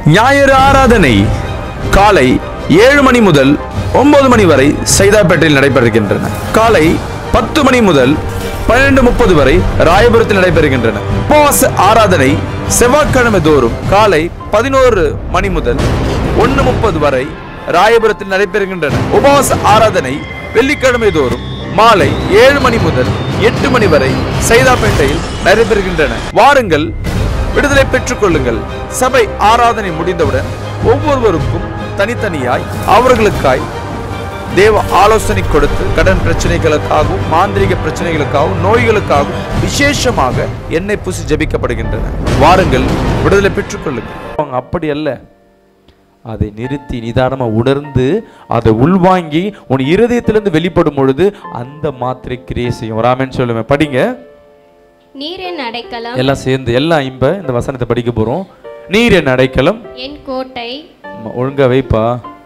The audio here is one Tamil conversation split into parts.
ஞாயிறு ஆராதனை காலை ஏழு மணி முதல் ஒன்பது மணி வரை சைதாப்பேட்டையில் நடைபெறுகின்றன காலை பத்து மணி முதல் பன்னிரண்டு முப்பது வரை ராயபுரத்தில் நடைபெறுகின்றன உபவாச ஆராதனை செவ்வாய்க்கிழமை தோறும் காலை பதினோரு மணி முதல் ஒன்று முப்பது வரை ராயபுரத்தில் நடைபெறுகின்றன உபவாச ஆராதனை வெள்ளிக்கிழமை தோறும் மாலை ஏழு மணி முதல் எட்டு மணி வரை சைதாப்பேட்டையில் நடைபெறுகின்றன வாருங்கள் விடுதலை பெற்றுக் கொள்ளுங்கள் சபை ஆராதனை முடிந்தவுடன் ஒவ்வொருவருக்கும் தனித்தனியாய் அவர்களுக்காய் தேவ ஆலோசனை கொடுத்து கடன் பிரச்சனைகளுக்காகவும் மாந்திரிக பிரச்சனைகளுக்காகவும் நோய்களுக்காகவும் விசேஷமாக எண்ணெய் பூசி ஜெபிக்கப்படுகின்றன வாருங்கள் விடுதலை பெற்றுக் கொள்ளுங்கள் அப்படி அல்ல அதை நிறுத்தி நிதானமா உணர்ந்து அதை உள்வாங்கி உன் இருதயத்திலிருந்து வெளிப்படும் பொழுது அந்த மாத்திரை கிரியை செய்யும் ராமன் சொல்லுவேன் படிங்க நீர் என் அடைக்கலம் எல்லாம் சேர்ந்து எல்லாம் இம்ப இந்த வசனத்தை படிக்க போறோம் நீர் என் அடைக்கலம் என் கோட்டை ஆமா, ஒழுங்கா வைப்பா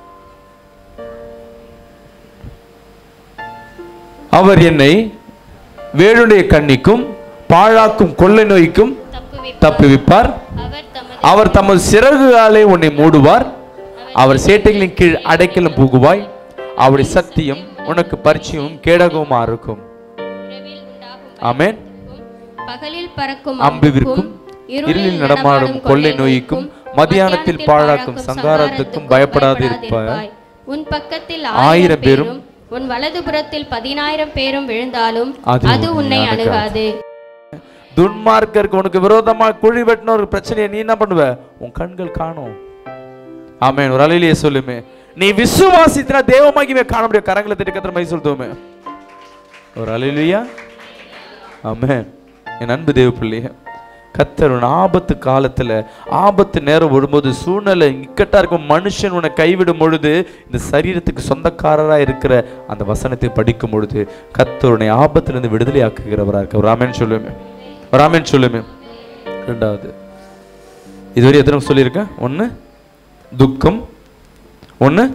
அவர் என்னை வேளுடைய கண்ணிக்கும் பாழாக்கும் கொள்ளை நோய்க்கும் தப்புவிப்பார் தப்புவிப்பார் அவர் தமது அவர் தமது சிறகுகாலே உன்னை மூடுவார் அவர் சேட்டைகளின் கீழ் அடைக்கலம் புகுவாய் அவருடைய சத்தியம் உனக்கு பரிச்சயமும் கேடகவுமா இருக்கும் இரவில் உண்டாகும் ஆமென் பயத்திற்கும், பகலில் பறக்கும் அம்புவிற்கும் இருளில் நடமாடும் கொள்ளை நோய்க்கும் மத்தியானத்தில் பாழாக்கும் சங்காரத்துக்கும் பயப்படாது இருப்பாய் உன் பக்கத்தில் ஆயிரம் ஆயிரம் பேரும், பேரும் உன் வலதுபுறத்தில் பதினாயிரம் பேரும் விழுந்தாலும் அது அது உன்னை உன்னை அணுகாது துன்மார்க்கருக்கு உனக்கு விரோதமா குழி வெட்டின ஒரு பிரச்சனையை நீ என்ன பண்ணுவ உன் கண்கள் காணும் ஆமென் ஒரு அலையிலேயே சொல்லுமே நீ விசுவாசித்தினா தேவமாகிவே காண முடியும் கரங்களை திட்டக்கத்திர மை சொல்லுவோமே ஒரு அலையிலையா ஆமென் என் அன்பு தேவ பிள்ளைய கத்தர் உன் ஆபத்து காலத்துல ஆபத்து நேரம் வரும்போது சூழ்நிலை இக்கட்டா இருக்கும் மனுஷன் உன்னை கைவிடும் பொழுது இந்த சரீரத்துக்கு சொந்தக்காரரா இருக்கிற அந்த வசனத்தை படிக்கும் பொழுது கத்தர் உன்னை ஆபத்திலிருந்து விடுதலை ஆக்குகிறவரா இருக்க ஒரு ராமன் சொல்லுவேன் ஒரு ராமன் சொல்லுவேன் ரெண்டாவது இதுவரை எத்தனை சொல்லியிருக்கேன் ஒன்று துக்கம் ஒன்று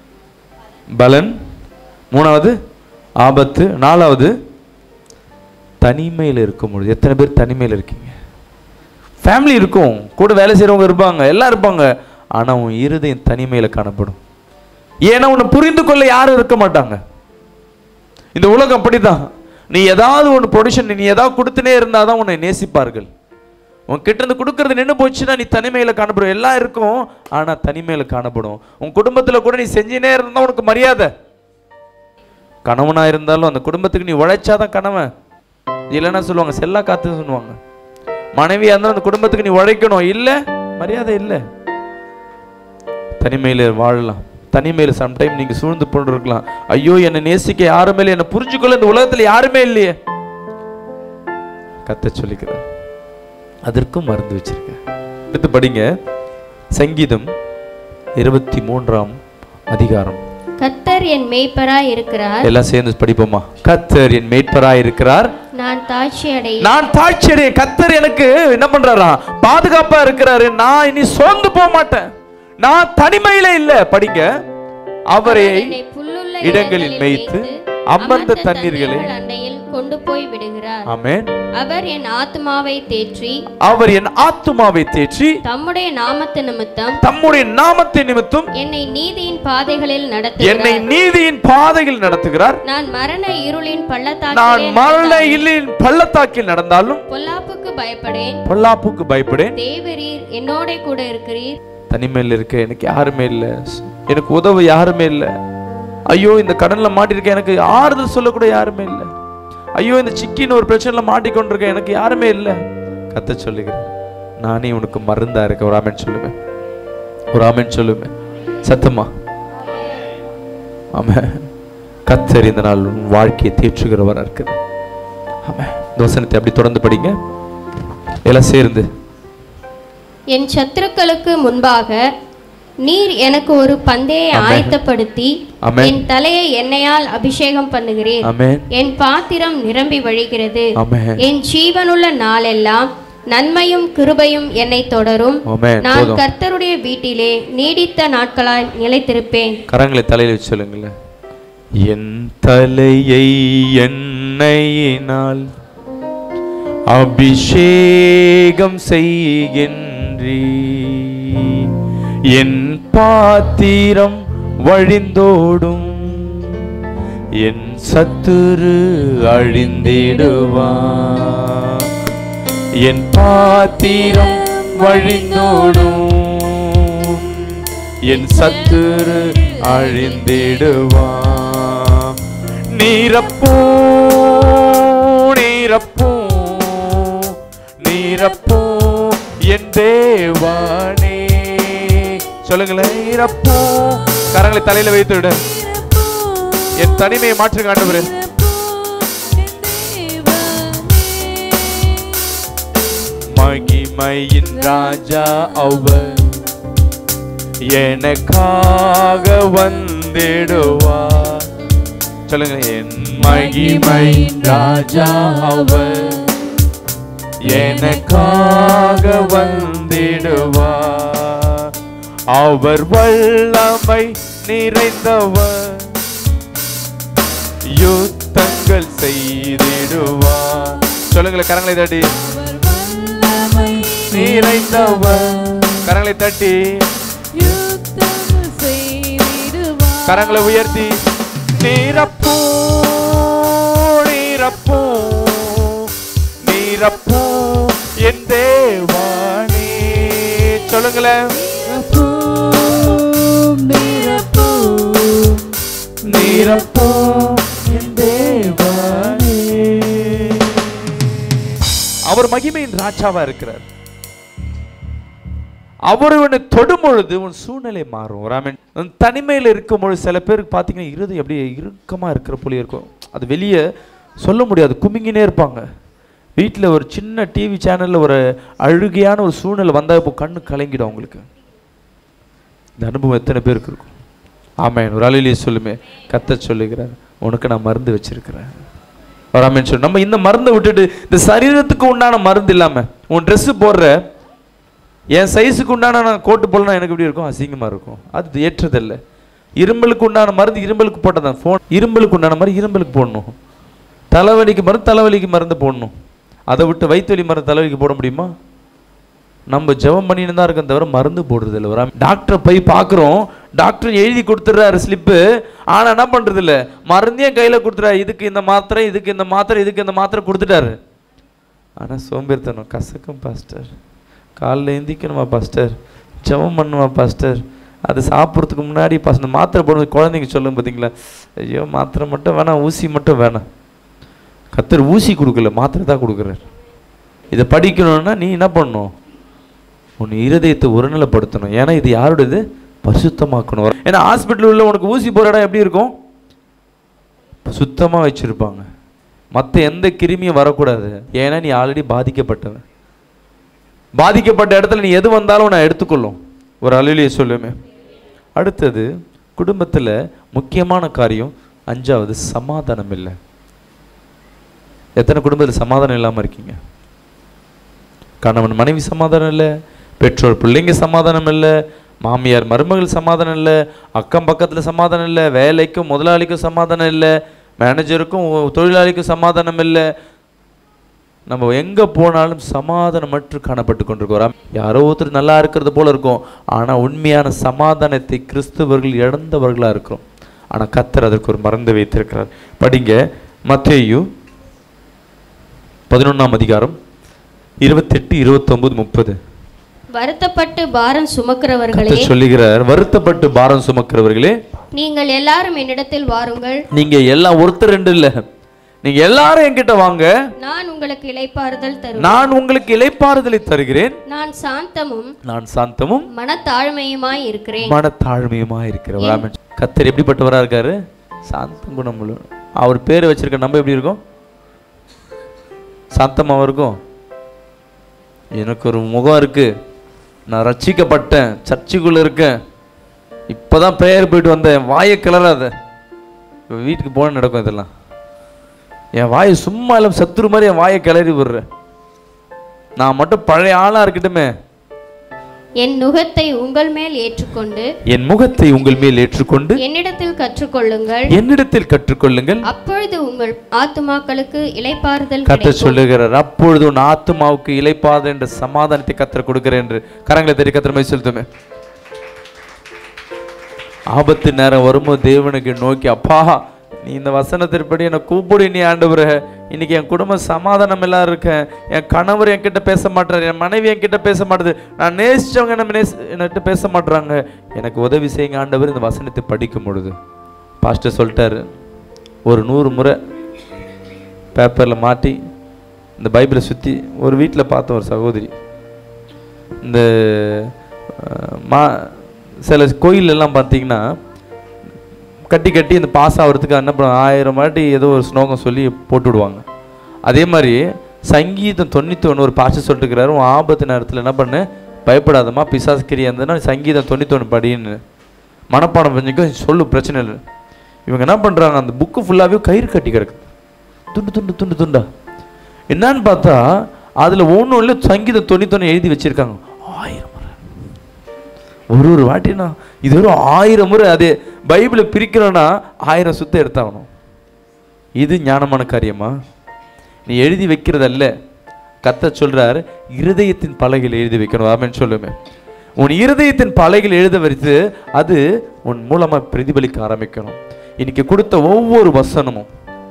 பலன் மூணாவது ஆபத்து நாலாவது தனிமையில் இருக்கும் பொழுது எத்தனை பேர் தனிமையில் இருக்கீங்க ஃபேமிலி இருக்கும் கூட வேலை செய்கிறவங்க இருப்பாங்க எல்லாம் இருப்பாங்க ஆனால் உன் இருதயம் தனிமையில் காணப்படும் ஏன்னா உன்னை புரிந்து கொள்ள யாரும் இருக்க மாட்டாங்க இந்த உலகம் அப்படிதான் நீ ஏதாவது ஒன்று ப்ரொடியூஷன் நீ ஏதாவது கொடுத்துனே இருந்தால் தான் உன்னை நேசிப்பார்கள் உன் கிட்ட இருந்து கொடுக்கறது நின்று போச்சுன்னா நீ தனிமையில் காணப்படும் எல்லாம் இருக்கும் ஆனால் தனிமையில் காணப்படும் உன் குடும்பத்தில் கூட நீ செஞ்சுனே இருந்தால் உனக்கு மரியாதை கணவனா இருந்தாலும் அந்த குடும்பத்துக்கு நீ உழைச்சாதான் கணவன் இல்லைன்னா சொல்லுவாங்க செல்லா காத்து சொல்லுவாங்க மனைவியா இருந்தாலும் அந்த குடும்பத்துக்கு நீ உழைக்கணும் இல்லை மரியாதை இல்லை தனிமையில் வாழலாம் தனிமையில் சம்டைம் நீங்க சூழ்ந்து போட்டு இருக்கலாம் ஐயோ என்னை நேசிக்க யாருமே இல்லை என்னை புரிஞ்சுக்கொள்ள இந்த உலகத்துல யாருமே இல்லையே கத்த சொல்லிக்கிறேன் அதற்கும் மருந்து வச்சிருக்கேன் எடுத்து படிங்க சங்கீதம் இருபத்தி மூன்றாம் அதிகாரம் கத்தர் என் மேய்ப்பராய் இருக்கிறார் எல்லாம் சேர்ந்து படிப்போமா கத்தர் என் மேய்ப்பராய் இருக்கிறார் நான் தாட்சி அடை நான் தாட்சியடைய கத்தர் எனக்கு என்ன பண்றாரா பாதுகாப்பா இருக்கிறாரு நான் இனி சோர்ந்து போக மாட்டேன் நான் தனிமையில இல்ல படிங்க அவரை என்னை புல்லுள்ள இடங்களில் மேய்த்து அமர்ந்த தண்ணீர்களை தண்ணீர்கள் அண்டையில் கொண்டு போய் விடுகிறார் ஆமென் அவர் என் ஆத்மாவை தேற்றி அவர் என் ஆத்துமாவை தேற்றி தம்முடைய நாமத்து நிமித்தம் தம்முடைய நாமத்தை நிமித்தம் என்னை நீதியின் பாதைகளில் என்னை நடத்துகிறார் நீதியின் பாதையில் நடத்துகிறார் நான் மரண இருளின் நான் பள்ளத்தாக்கிலே மரண நடந்தாலும் இல்லின் பள்ளத்தாக்கில் நடந்தாலும் பொல்லாப்புக்கு பயப்படேன் பொல்லாப்புக்கு பயப்படேன் தேவரீர் என்னோட கூட இருக்கிறீர் தனிமையில் இருக்க எனக்கு யாருமே இல்லை எனக்கு உதவ யாருமே இல்லை ஐயோ இந்த கடன்ல மாட்டிருக்க எனக்கு ஆறுதல் சொல்லக்கூட யாருமே இல்லை ஐயோ இந்த சிக்கின்னு ஒரு பிரச்சனைல மாட்டிக்கொண்டிருக்க எனக்கு யாருமே இல்லை கத்த சொல்லுகிறேன் நானே உனக்கு மருந்தா இருக்க ஒரு ஆமென் சொல்லுவேன் ஒரு ஆமென் சொல்லுவேன் சத்தமா ஆமா கத்தர் இந்த நாள் உன் வாழ்க்கையை தேற்றுகிறவரா இருக்குது ஆமா இந்த வசனத்தை அப்படி தொடர்ந்து படிங்க எல்லாம் சேர்ந்து என் சத்துருக்களுக்கு முன்பாக நீர் எனக்கு ஒரு பந்தயை ஆயத்தப்படுத்தி ஆமென். என் தலையை எண்ணெயால் அபிஷேகம் பண்ணுகிறீர் ஆமென் என் பாத்திரம் நிரம்பி வழிகிறது ஆமென் என் ஜீவனுள்ள நாளெல்லாம் நன்மையும் கிருபையும் என்னை தொடரும் ஆமென் நான் போதும் கர்த்தருடைய வீட்டிலே நீடித்த நாட்களாய் நிலைத்திருப்பேன் கரங்களை தலையில வச்சு சொல்லுங்களேன் என் தலையை எண்ணெயினால் அபிஷேகம் செய்கின்றீ என் பாத்திரம் வழிந்தோடும் என் சத்துரு அழிந்திடுவான் என் பாத்திரம் வழிந்தோடும் என் சத்துரு அழிந்திடுவான் நீரப்போ நீரப்போ நீரப்போ என் தேவானே சொல்லுங்களேன் நீரப்போ கரங்களை தலையில வைத்து விடு என் தனிமையை மாற்று காண்டவரு மகிமையின் ராஜா அவர் எனக்காக வந்திடுவார் சொல்லுங்க என் மகிமை ராஜா அவர் எனக்காக வந்திடுவார் அவர் வல்லமை நிறைந்தவர் யுத்தங்கள் செய்திடுவார் சொல்லுங்களேன் கரங்களை தட்டி நிறைந்தவர் கரங்களை தட்டி கரங்களை உயர்த்தி நீரப்போ நீரப்போ நீரப்போ என் தேவானே சொல்லுங்களேன் நீரப்போ என் தேவானே அவர் மகிமையின் ராஜாவா இருக்கிறார் அவர் உன்னை தொடும் பொழுது உன் சூழ்நிலை மாறும் ராமன் உன் தனிமையில் இருக்கும் பொழுது சில பேருக்கு பார்த்தீங்கன்னா இருது அப்படியே இறுக்கமா இருக்கிற போல இருக்கும் அது வெளியே சொல்ல முடியாது குமிங்கினே இருப்பாங்க வீட்டில் ஒரு சின்ன டிவி சேனலில் ஒரு அழுகையான ஒரு சூழ்நிலை வந்தால் இப்போ கண்ணு கலங்கிடும் அவங்களுக்கு இந்த அனுபவம் எத்தனை பேருக்கு இருக்கும் ஆமாம் ஒரு அலையிலேயே சொல்லுமே கத்த சொல்லுகிறார் உனக்கு நான் மருந்து வச்சிருக்கிறேன் வராமன்னு சொல்லி நம்ம இந்த மருந்தை விட்டுட்டு இந்த சரீரத்துக்கு உண்டான மருந்து இல்லாம உன் Dress போடுற என் சைஸுக்கு உண்டான நான் கோட்டு போடலாம் எனக்கு எப்படி இருக்கும் அசிங்கமா இருக்கும் அது ஏற்றதில்லை இரும்பலுக்கு உண்டான மருந்து இரும்பலுக்கு போட்டதான் ஃபோன் இரும்பலுக்கு உண்டான மருந்து இரும்பலுக்கு போடணும் தலைவலிக்கு மருந்து தலைவலிக்கு மருந்து போடணும் அதை விட்டு வயிற்று வலி மருந்து தலைவலிக்கு போட முடியுமா நம்ம ஜெபம் பண்ணின்னு தான் இருக்கோம் தவிர மருந்து போடுறது இல்லை ஒரு டாக்டரை போய் பார்க்குறோம் டாக்டர் எழுதி கொடுத்துட்றாரு ஸ்லிப்பு ஆனால் என்ன பண்ணுறது இல்லை மருந்தையும் கையில் கொடுத்துறாரு இதுக்கு இந்த மாத்திரை இதுக்கு இந்த மாத்திரை இதுக்கு இந்த மாத்திரை கொடுத்துட்டாரு ஆனால் சோம்பேறித்தனம் கசக்கும் பாஸ்டர் காலைல எந்திக்கணுமா பாஸ்டர் ஜெபம் பண்ணுமா பாஸ்டர் அது சாப்பிட்றதுக்கு முன்னாடி பாஸ் இந்த மாத்திரை போடுறது குழந்தைங்க சொல்லும் பார்த்தீங்களா ஐயோ மாத்திரை மட்டும் வேணாம் ஊசி மட்டும் வேணாம் கத்தர் ஊசி கொடுக்கல மாத்திரை தான் கொடுக்குறாரு இதை படிக்கணும்னா நீ என்ன பண்ணணும் உன் இருதயத்தை ஒருநிலைப்படுத்தணும் ஏன்னா இது யாருடையது பரிசுத்தமாக்கணும் ஏன்னா ஹாஸ்பிட்டல் உள்ள உனக்கு ஊசி போற இடம் எப்படி இருக்கும் சுத்தமாக வச்சிருப்பாங்க மற்ற எந்த கிருமியும் வரக்கூடாது ஏன்னா நீ ஆல்ரெடி பாதிக்கப்பட்டவன் பாதிக்கப்பட்ட இடத்துல நீ எது வந்தாலும் நான் எடுத்துக்கொள்ளும் ஒரு அலுவலியை சொல்லுமே அடுத்தது குடும்பத்தில் முக்கியமான காரியம் அஞ்சாவது சமாதானம் இல்லை எத்தனை குடும்பத்தில் சமாதானம் இல்லாமல் இருக்கீங்க கணவன் மனைவி சமாதானம் இல்லை பெற்றோர் பிள்ளைங்க சமாதானம் இல்லை மாமியார் மருமகள் சமாதானம் இல்லை அக்கம் பக்கத்தில் சமாதானம் இல்லை வேலைக்கும் முதலாளிக்கும் சமாதானம் இல்லை மேனேஜருக்கும் ஒ- தொழிலாளிக்கும் சமாதானம் இல்லை நம்ம எங்கே போனாலும் சமாதானமற்று காணப்பட்டு கொண்டிருக்கிறோம் யாரோ ஒருத்தர் நல்லா இருக்கிறது போல இருக்கும் ஆனால் உண்மையான சமாதானத்தை கிறிஸ்தவர்கள் இழந்தவர்களாக இருக்கிறோம் ஆனால் கத்தர் அதற்கு ஒரு மறந்து வைத்திருக்கிறார் படிங்க மத்தேயு பதினொன்றாம் அதிகாரம் இருபத்தெட்டு இருபத்தொன்பது முப்பது வருத்தப்பட்டு பாரம் சுமக்கிறவர்களே கர்த்தர் சொல்லுகிறார் வருத்தப்பட்டு பாரம் சுமக்கிறவர்களே நீங்கள் எல்லாரும் என்னிடத்தில் வாருங்கள் நீங்க எல்லாம் ஒருத்தர் ரெண்டு இல்ல நீங்க எல்லாரும் என்கிட்ட வாங்க நான் உங்களுக்கு இளைப்பாறுதல் தருவேன் நான் உங்களுக்கு இளைப்பாறுதலை தருகிறேன் நான் சாந்தமும் நான் சாந்தமும் மனத்தாழ்மையுமாய் இருக்கிறேன் மனத்தாழ்மையுமா இருக்கிறவர் ஆமென். கர்த்தர் எப்படிப்பட்டவரா இருக்காரு சாந்தம் குணமுள்ள அவர் பேர் வச்சிருக்க நம்ம எப்படி இருக்கும் சாந்தமாவும் இருக்கும் எனக்கு ஒரு முகம் இருக்கு நான் ரட்சிக்கப்பட்டேன் சர்ச்சுக்குள்ள இருக்கேன் இப்பதான் பிரேயர் போயிட்டு வந்தேன் வாயை கிளறாத இப்ப வீட்டுக்கு போன நடக்கும் இதெல்லாம் என் வாயை சும்மா இல்லை சத்துரு மாதிரி என் வாயை கிளறி விடுறேன் நான் மட்டும் பழைய ஆளா இருக்கட்டுமே என் நுகத்தை உங்கள் மேல் ஏற்றுக்கொண்டு என் முகத்தை உங்கள் மேல் ஏற்றுக்கொண்டு என்னிடத்தில் கற்றுக்கொள்ளுங்கள் என்னிடத்தில் கற்றுக்கொள்ளுங்கள் அப்பொழுது உங்கள் ஆத்துமாக்களுக்கு இளைப்பாறுதல் கத்த கிடைக்கும் சொல்லுகிறார் அப்பொழுது உன் ஆத்துமாவுக்கு இளைப்பாத என்ற சமாதானத்தை கத்தர் கொடுக்கிறேன் என்று கரங்களை தெரிய கத்திரமை செலுத்துமே ஆபத்து நேரம் வரும்போது தேவனுக்கு நோக்கி அப்பா நீ இந்த வசனத்திற்படி என்னை கூப்பிடு நீ ஆண்டவரே இன்னைக்கு என் குடும்பம் சமாதானம் எல்லாம் இருக்கேன் என் கணவர் என்கிட்ட பேச மாட்டார் என் மனைவி என்கிட்ட பேச மாட்டுது நான் நேசிச்சவங்க என்ன நேச என்கிட்ட பேச மாட்றாங்க எனக்கு உதவி செய்யுங்க ஆண்டவர் இந்த வசனத்தை படிக்கும் பொழுது பாஸ்டர் சொல்லிட்டாரு ஒரு நூறு முறை பேப்பரில் மாட்டி இந்த பைபிளை சுற்றி ஒரு வீட்டில் பார்த்த ஒரு சகோதரி இந்த அஹ், மா சில கோயில் எல்லாம் பார்த்தீங்கன்னா கட்டி கட்டி இந்த பாஸ் ஆகிறதுக்கு என்ன பண்ண ஆயிரம் வாட்டி ஏதோ ஒரு ஸ்லோகம் சொல்லி போட்டு விடுவாங்க அதே மாதிரி சங்கீதம் தொண்ணூற்றி ஒன்று ஒரு பாஸ்டர் சொல்லிட்டு இருக்கிறாரு உன் ஆபத்து நேரத்தில் என்ன பண்ணு பயப்படாதம்மா பிசாஸ்கிரியா இருந்ததுன்னா சங்கீதம் தொண்ணூற்றி ஒன்று படின்னு மனப்பாடம் பண்ணிக்கோ சொல்லு பிரச்சனை இல்லை இவங்க என்ன பண்ணுறாங்க அந்த புக்கு ஃபுல்லாகவே கயிறு கட்டி கிடக்குது துண்டு துண்டு துண்டு துண்டா என்னன்னு பார்த்தா அதில் ஒன்றும் இல்லை சங்கீதம் தொண்ணூத்தொன்று எழுதி வச்சிருக்காங்க ஆயிரம் முறை ஒரு ஒரு வாட்டினா இது ஒரு ஆயிரம் முறை அது பைபிளை பிரிக்கிறோன்னா ஆயிரம் சுத்தம் எடுத்தாகணும் இது ஞானமான காரியமா நீ எழுதி வைக்கிறதல்ல கத்த சொல்றார் இருதயத்தின் பலகையில் எழுதி வைக்கணும் ஆமென்னு சொல்லுமே உன் இருதயத்தின் பலகையில் எழுத வைத்து அது உன் மூலமா பிரதிபலிக்க ஆரம்பிக்கணும் இன்னைக்கு கொடுத்த ஒவ்வொரு வசனமும்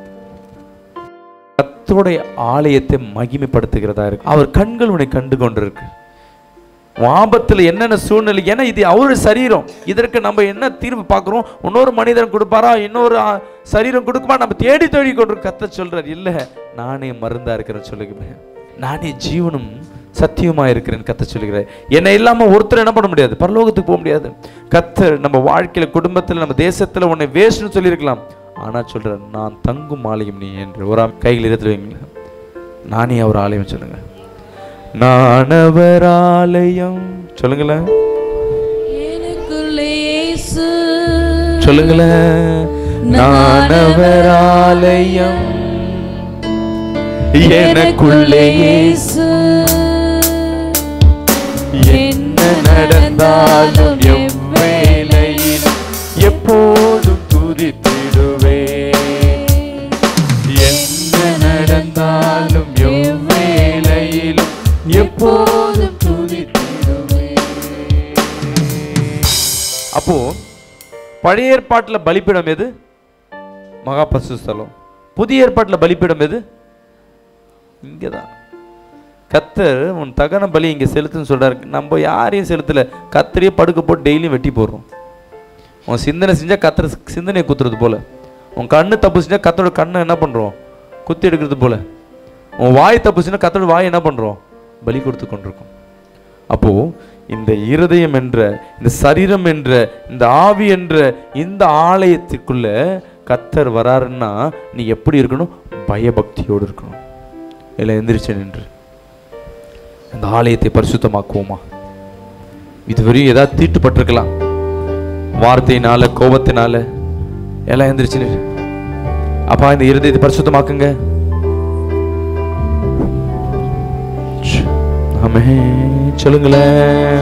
கர்த்தருடைய ஆலயத்தை மகிமைப்படுத்துகிறதா இருக்கு அவர் கண்கள் உன்னை கண்டு கொண்டிருக்கு உன் ஆபத்துல என்னென்ன சூழ்நிலை ஏன்னா இது அவருடைய சரீரம் இதற்கு நம்ம என்ன தீர்வு பார்க்குறோம் இன்னொரு மனிதன் கொடுப்பாரா இன்னொரு ஆ, சரீரம் கொடுக்குமா நம்ம தேடி தேடி கொண்டு கத்த சொல்றார் இல்ல நானே மருந்தா இருக்கிறேன்னு சொல்லுகிறேன் நானே ஜீவனும் சத்தியமா இருக்கிறேன் கத்த சொல்லுகிறேன் என்னை இல்லாம ஒருத்தர் என்ன பண்ண முடியாது பரலோகத்துக்கு போக முடியாது கத்தர் நம்ம வாழ்க்கையில குடும்பத்துல நம்ம தேசத்துல உன்னை வேஸ்ட்னு சொல்லியிருக்கலாம் ஆனா சொல்றேன் நான் தங்கும் ஆலயம் நீ என்று ஒரு ஆம் கையில் இடத்துல வைங்களேன் நானே அவர் ஆலயம் சொல்லுங்க நான் அவர் ஆலயம் சொல்லுங்களேன் எனக்குள்ளே இயேசு சொல்லுங்களேன் நான் அவர் ஆலயம் எனக்குள்ளே இயேசு என்ன நடந்தாலும் எவ்வேளையில் எப்போதும் துதித்திடுவே என்ன நடந்தாலும் எவ்வேளையிலும் எப்போதும் துதித்திடுவே அப்போ பழைய ஏற்பாட்டில் பலிப்பீடம் எது மகா பரிசுத்தலம் புதிய ஏற்பாட்டில் பலிப்பீடம் எது இங்கே தான் கத்தர் உன் தகன பலி இங்கே செலுத்துன்னு சொல்றாரு நம்ம யாரையும் செலுத்தல கத்தரையே படுக்க போட்டு டெய்லியும் வெட்டி போடுறோம் உன் சிந்தனை செஞ்சால் கத்தர் சிந்தனையை குத்துறது போல உன் கண்ணு தப்பு செஞ்சால் கத்தோட கண்ணை என்ன பண்ணுறோம் குத்தி எடுக்கிறது போல உன் வாய் தப்பு செஞ்சால் கத்தோட வாய் என்ன பண்ணுறோம் பலி கொடுத்து கொண்டிருக்கோம் அப்போ இந்த இருதயம் என்ற இந்த சரீரம் என்ற இந்த ஆவி என்ற இந்த ஆலயத்துக்குள்ள கத்தர் வராருன்னா நீ எப்படி இருக்கணும் பயபக்தியோடு இருக்கணும் இல்லை எந்திரிச்சு நின்று இந்த ஆலயத்தை பரிசுத்தமாக்குவோமா இதுவரையும் ஏதாவது தீட்டுப்பட்டிருக்கலாம் வார்த்தையினால கோபத்தினால எல்லாம் எந்திரிச்சு நின்று அப்பா இந்த இருதயத்தை பரிசுத்தமாக்குங்க ஆமே சொல்லுங்களேன்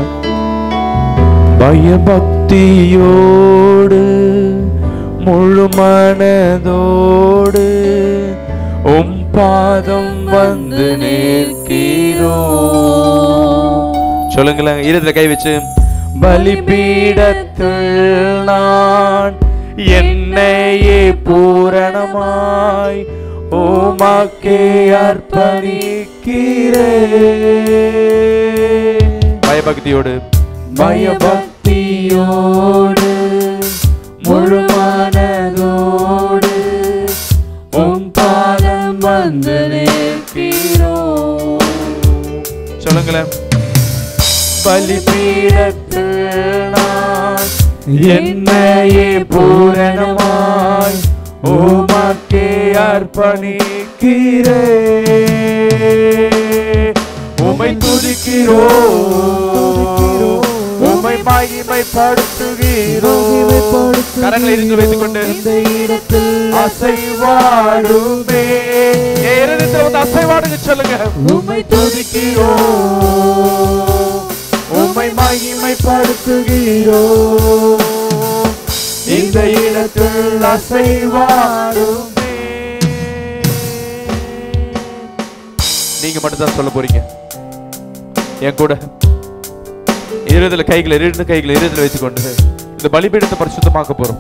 பயபக்தியோடு முழு மனதோடு உம் பாதம் வந்து நிற்கிறோ சொல்லுங்களேன் இருதல கை வச்சு பலிபீடத்தில் நான் என்னையே பூரணமாய் உமக்கே அர்ப்பணிக்கிறே பயபக்தியோடு பயபக்தியோடு முழு மனதோடு உம் பாதம் வந்து நிற்கிறோ சொல்லுங்களேன் பலிபீடத்தில் நான் என்னையே பூரணமாய் உமக்கே அர்ப்பணிக்கிறே உமை துதிக்கிறோ உமை மகிமைப்படுத்துகிறோ கரங்களை இருந்து வைத்துக் கொண்டு இந்த இடத்தில் அசைவாடுமே என் இருதயத்தில் வந்து அசைவாடுங்க சொல்லுங்க உம்மை துதிக்கிறோ உம்மை மகிமைப்படுத்துகிறோ இந்த இடத்தில் அசைவாடுமே நீங்க மட்டும் தான் சொல்ல போறீங்க என் கூட இருதல கைகளை இரண்டு கைகளை இருதல வைத்துக்கொண்டு இந்த பலிபீடத்தை பரிசுத்தமாக்க போறோம்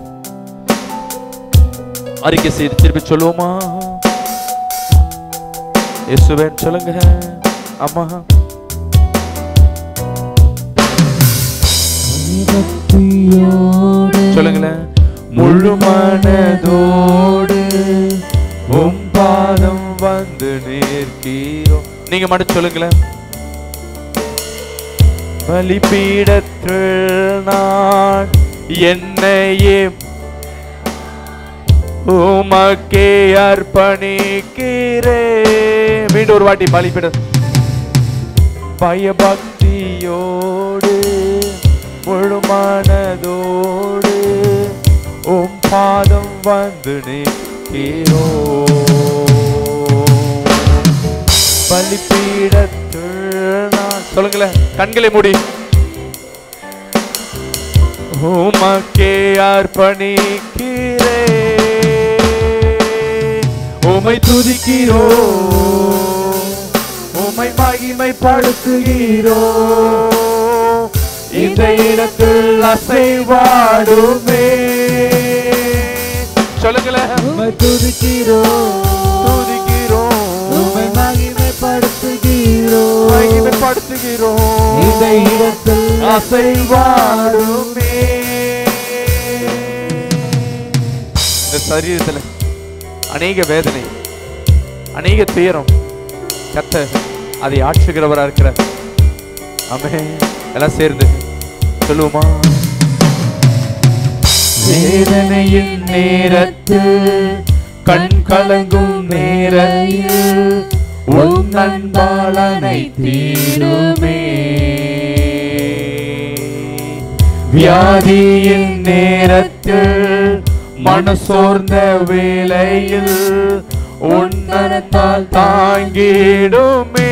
அறிக்கை செய்து திருப்பி சொல்லுவோமா இயேசுவேன் சொல்லுங்க அம்மா பக்தியோடு சொல்லுங்களேன் முழு மனதோடு உம் பாதம் வந்து நிற்கிறோம் நீங்க மட்டும் சொல்லுங்களேன் பலிபீடத்தில் நான் என்னையே உமக்கே அர்ப்பணிக்கிறேன் மீண்டும் ஒரு வாட்டி பலிபீட பயபக்தியோடு முழு மனதோடு உம் பாதம் வந்து நிற்கிறோ பலிபீடத்தில் நான் சொல்லுங்களேன் கண்களை மூடி உமக்கே அர்ப்பணிக்கிறே உமை துதிக்கிறோ உமை மகிமைப்படுத்துகிறோ இந்த இடத்தில் அசைவாடுமே சொல்லுங்களேன் உம்மை துதிக்கிறோம் துதிக்கிறோம் உம்மை மகிமைப்படுத்துகிறோம் மகிமைப்படுத்துகிறோம் இந்த இடத்தில் அசைவாடுமே இந்த சரீரத்துல அநேக வேதனை அநேக துயரம் கத்த அதை ஆற்றுகிறவரா இருக்கிறார் ஆமே எல்லாம் சேர்ந்து சொல்லுவோமா வேதனையின் நேரத்தில் கண் கலங்கும் நேரத்தில் உன் நண்பாளனை தீருமே வியாதியின் நேரத்தில் மனசோர்ந்த வேளையில் உன்னத்தால் தாங்கிடுமே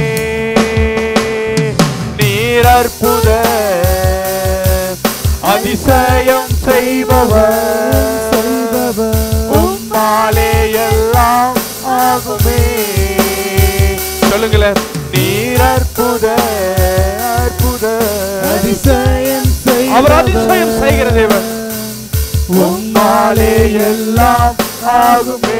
நீர் அற்புத அதிசயம் செய்பவர் உம்மாலே எல்லாம் ஆகுமே சொல்லுங்களேன் நீர் அற்புத அற்புத அதிசயம் அவர் அதிசயம் செய்கிற தேவன் உம்மாலே எல்லாம் ஆகுமே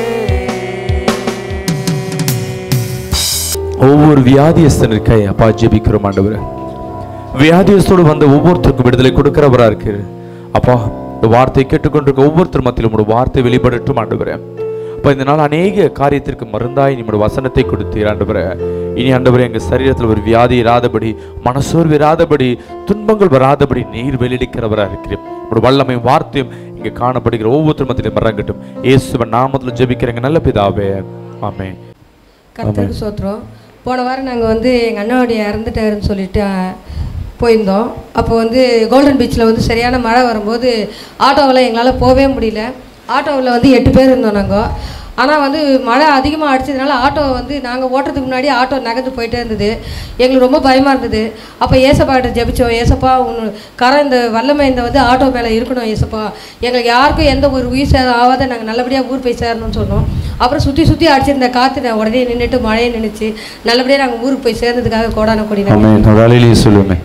ஒவ்வொரு வியாதியஸ்தனுக்காய் அப்பா ஜெபிக்கிறோம் ஆண்டவரே வியாதியஸ்தோடு வந்த ஒவ்வொருத்தருக்கும் விடுதலை கொடுக்கிறவரா இருக்கு அப்பா இந்த வார்த்தை கேட்டுக்கொண்டிருக்க ஒவ்வொருத்தர் மத்தியிலும் ஒரு வார்த்தை வெளிப்படட்டும் ஆண்டவரே அப்பா இந்த நாள் அநேக காரியத்திற்கு மருந்தாய் நம்முடைய வசனத்தை கொடுத்தீர் ஆண்டவரே இனி ஆண்டவரே எங்க சரீரத்தில் ஒரு வியாதி இராதபடி மனசோர்வு இராதபடி துன்பங்கள் வராதபடி நீர் வெளியிடுக்கிறவரா இருக்கிறேன் உங்களுடைய வல்லமையும் வார்த்தையும் இங்க காணப்படுகிற ஒவ்வொருத்தர் மத்தியிலும் மறங்கட்டும் இயேசுவன் நாமத்துல ஜெபிக்கிறேங்க நல்ல பிதாவே ஆமே கர்த்தருக்கு சோத்திரம் போன வாரம் நாங்கள் வந்து எங்கள் அண்ணாவுடைய இறந்துட்டாருன்னு சொல்லிட்டு அஹ், போயிருந்தோம் அப்போ வந்து கோல்டன் பீச்சில் வந்து சரியான மழை வரும்போது ஆட்டோவில் எங்களால் போகவே முடியல ஆட்டோவில் வந்து எட்டு பேர் இருந்தோம் நாங்கள் ஆனால் வந்து மழை அதிகமாக அடிச்சதுனால ஆட்டோ வந்து நாங்கள் ஓட்டுறதுக்கு முன்னாடி ஆட்டோ நகர்ந்து போயிட்டே இருந்தது எங்களுக்கு ரொம்ப பயமாக இருந்தது அப்போ ஏசப்பாட்ட ஜெபிச்சோம் ஏசப்பா உன் கரை இந்த வல்லமை இந்த வந்து ஆட்டோ மேலே இருக்கணும் ஏசப்பா எங்களுக்கு யாருக்கும் எந்த ஒரு உயிர் சேதம் ஆகாத நாங்கள் நல்லபடியாக ஊர் போய் சேரணும்னு சொன்னோம் அப்புறம் சுற்றி சுற்றி அடிச்சிருந்த காற்று நான் உடனே நின்றுட்டு மழையை நின்றுச்சு நல்லபடியாக நாங்கள் ஊருக்கு போய் சேர்ந்ததுக்காக கோடான கொடி நன்றி. ஆமே வேலையிலேயே சொல்லுமே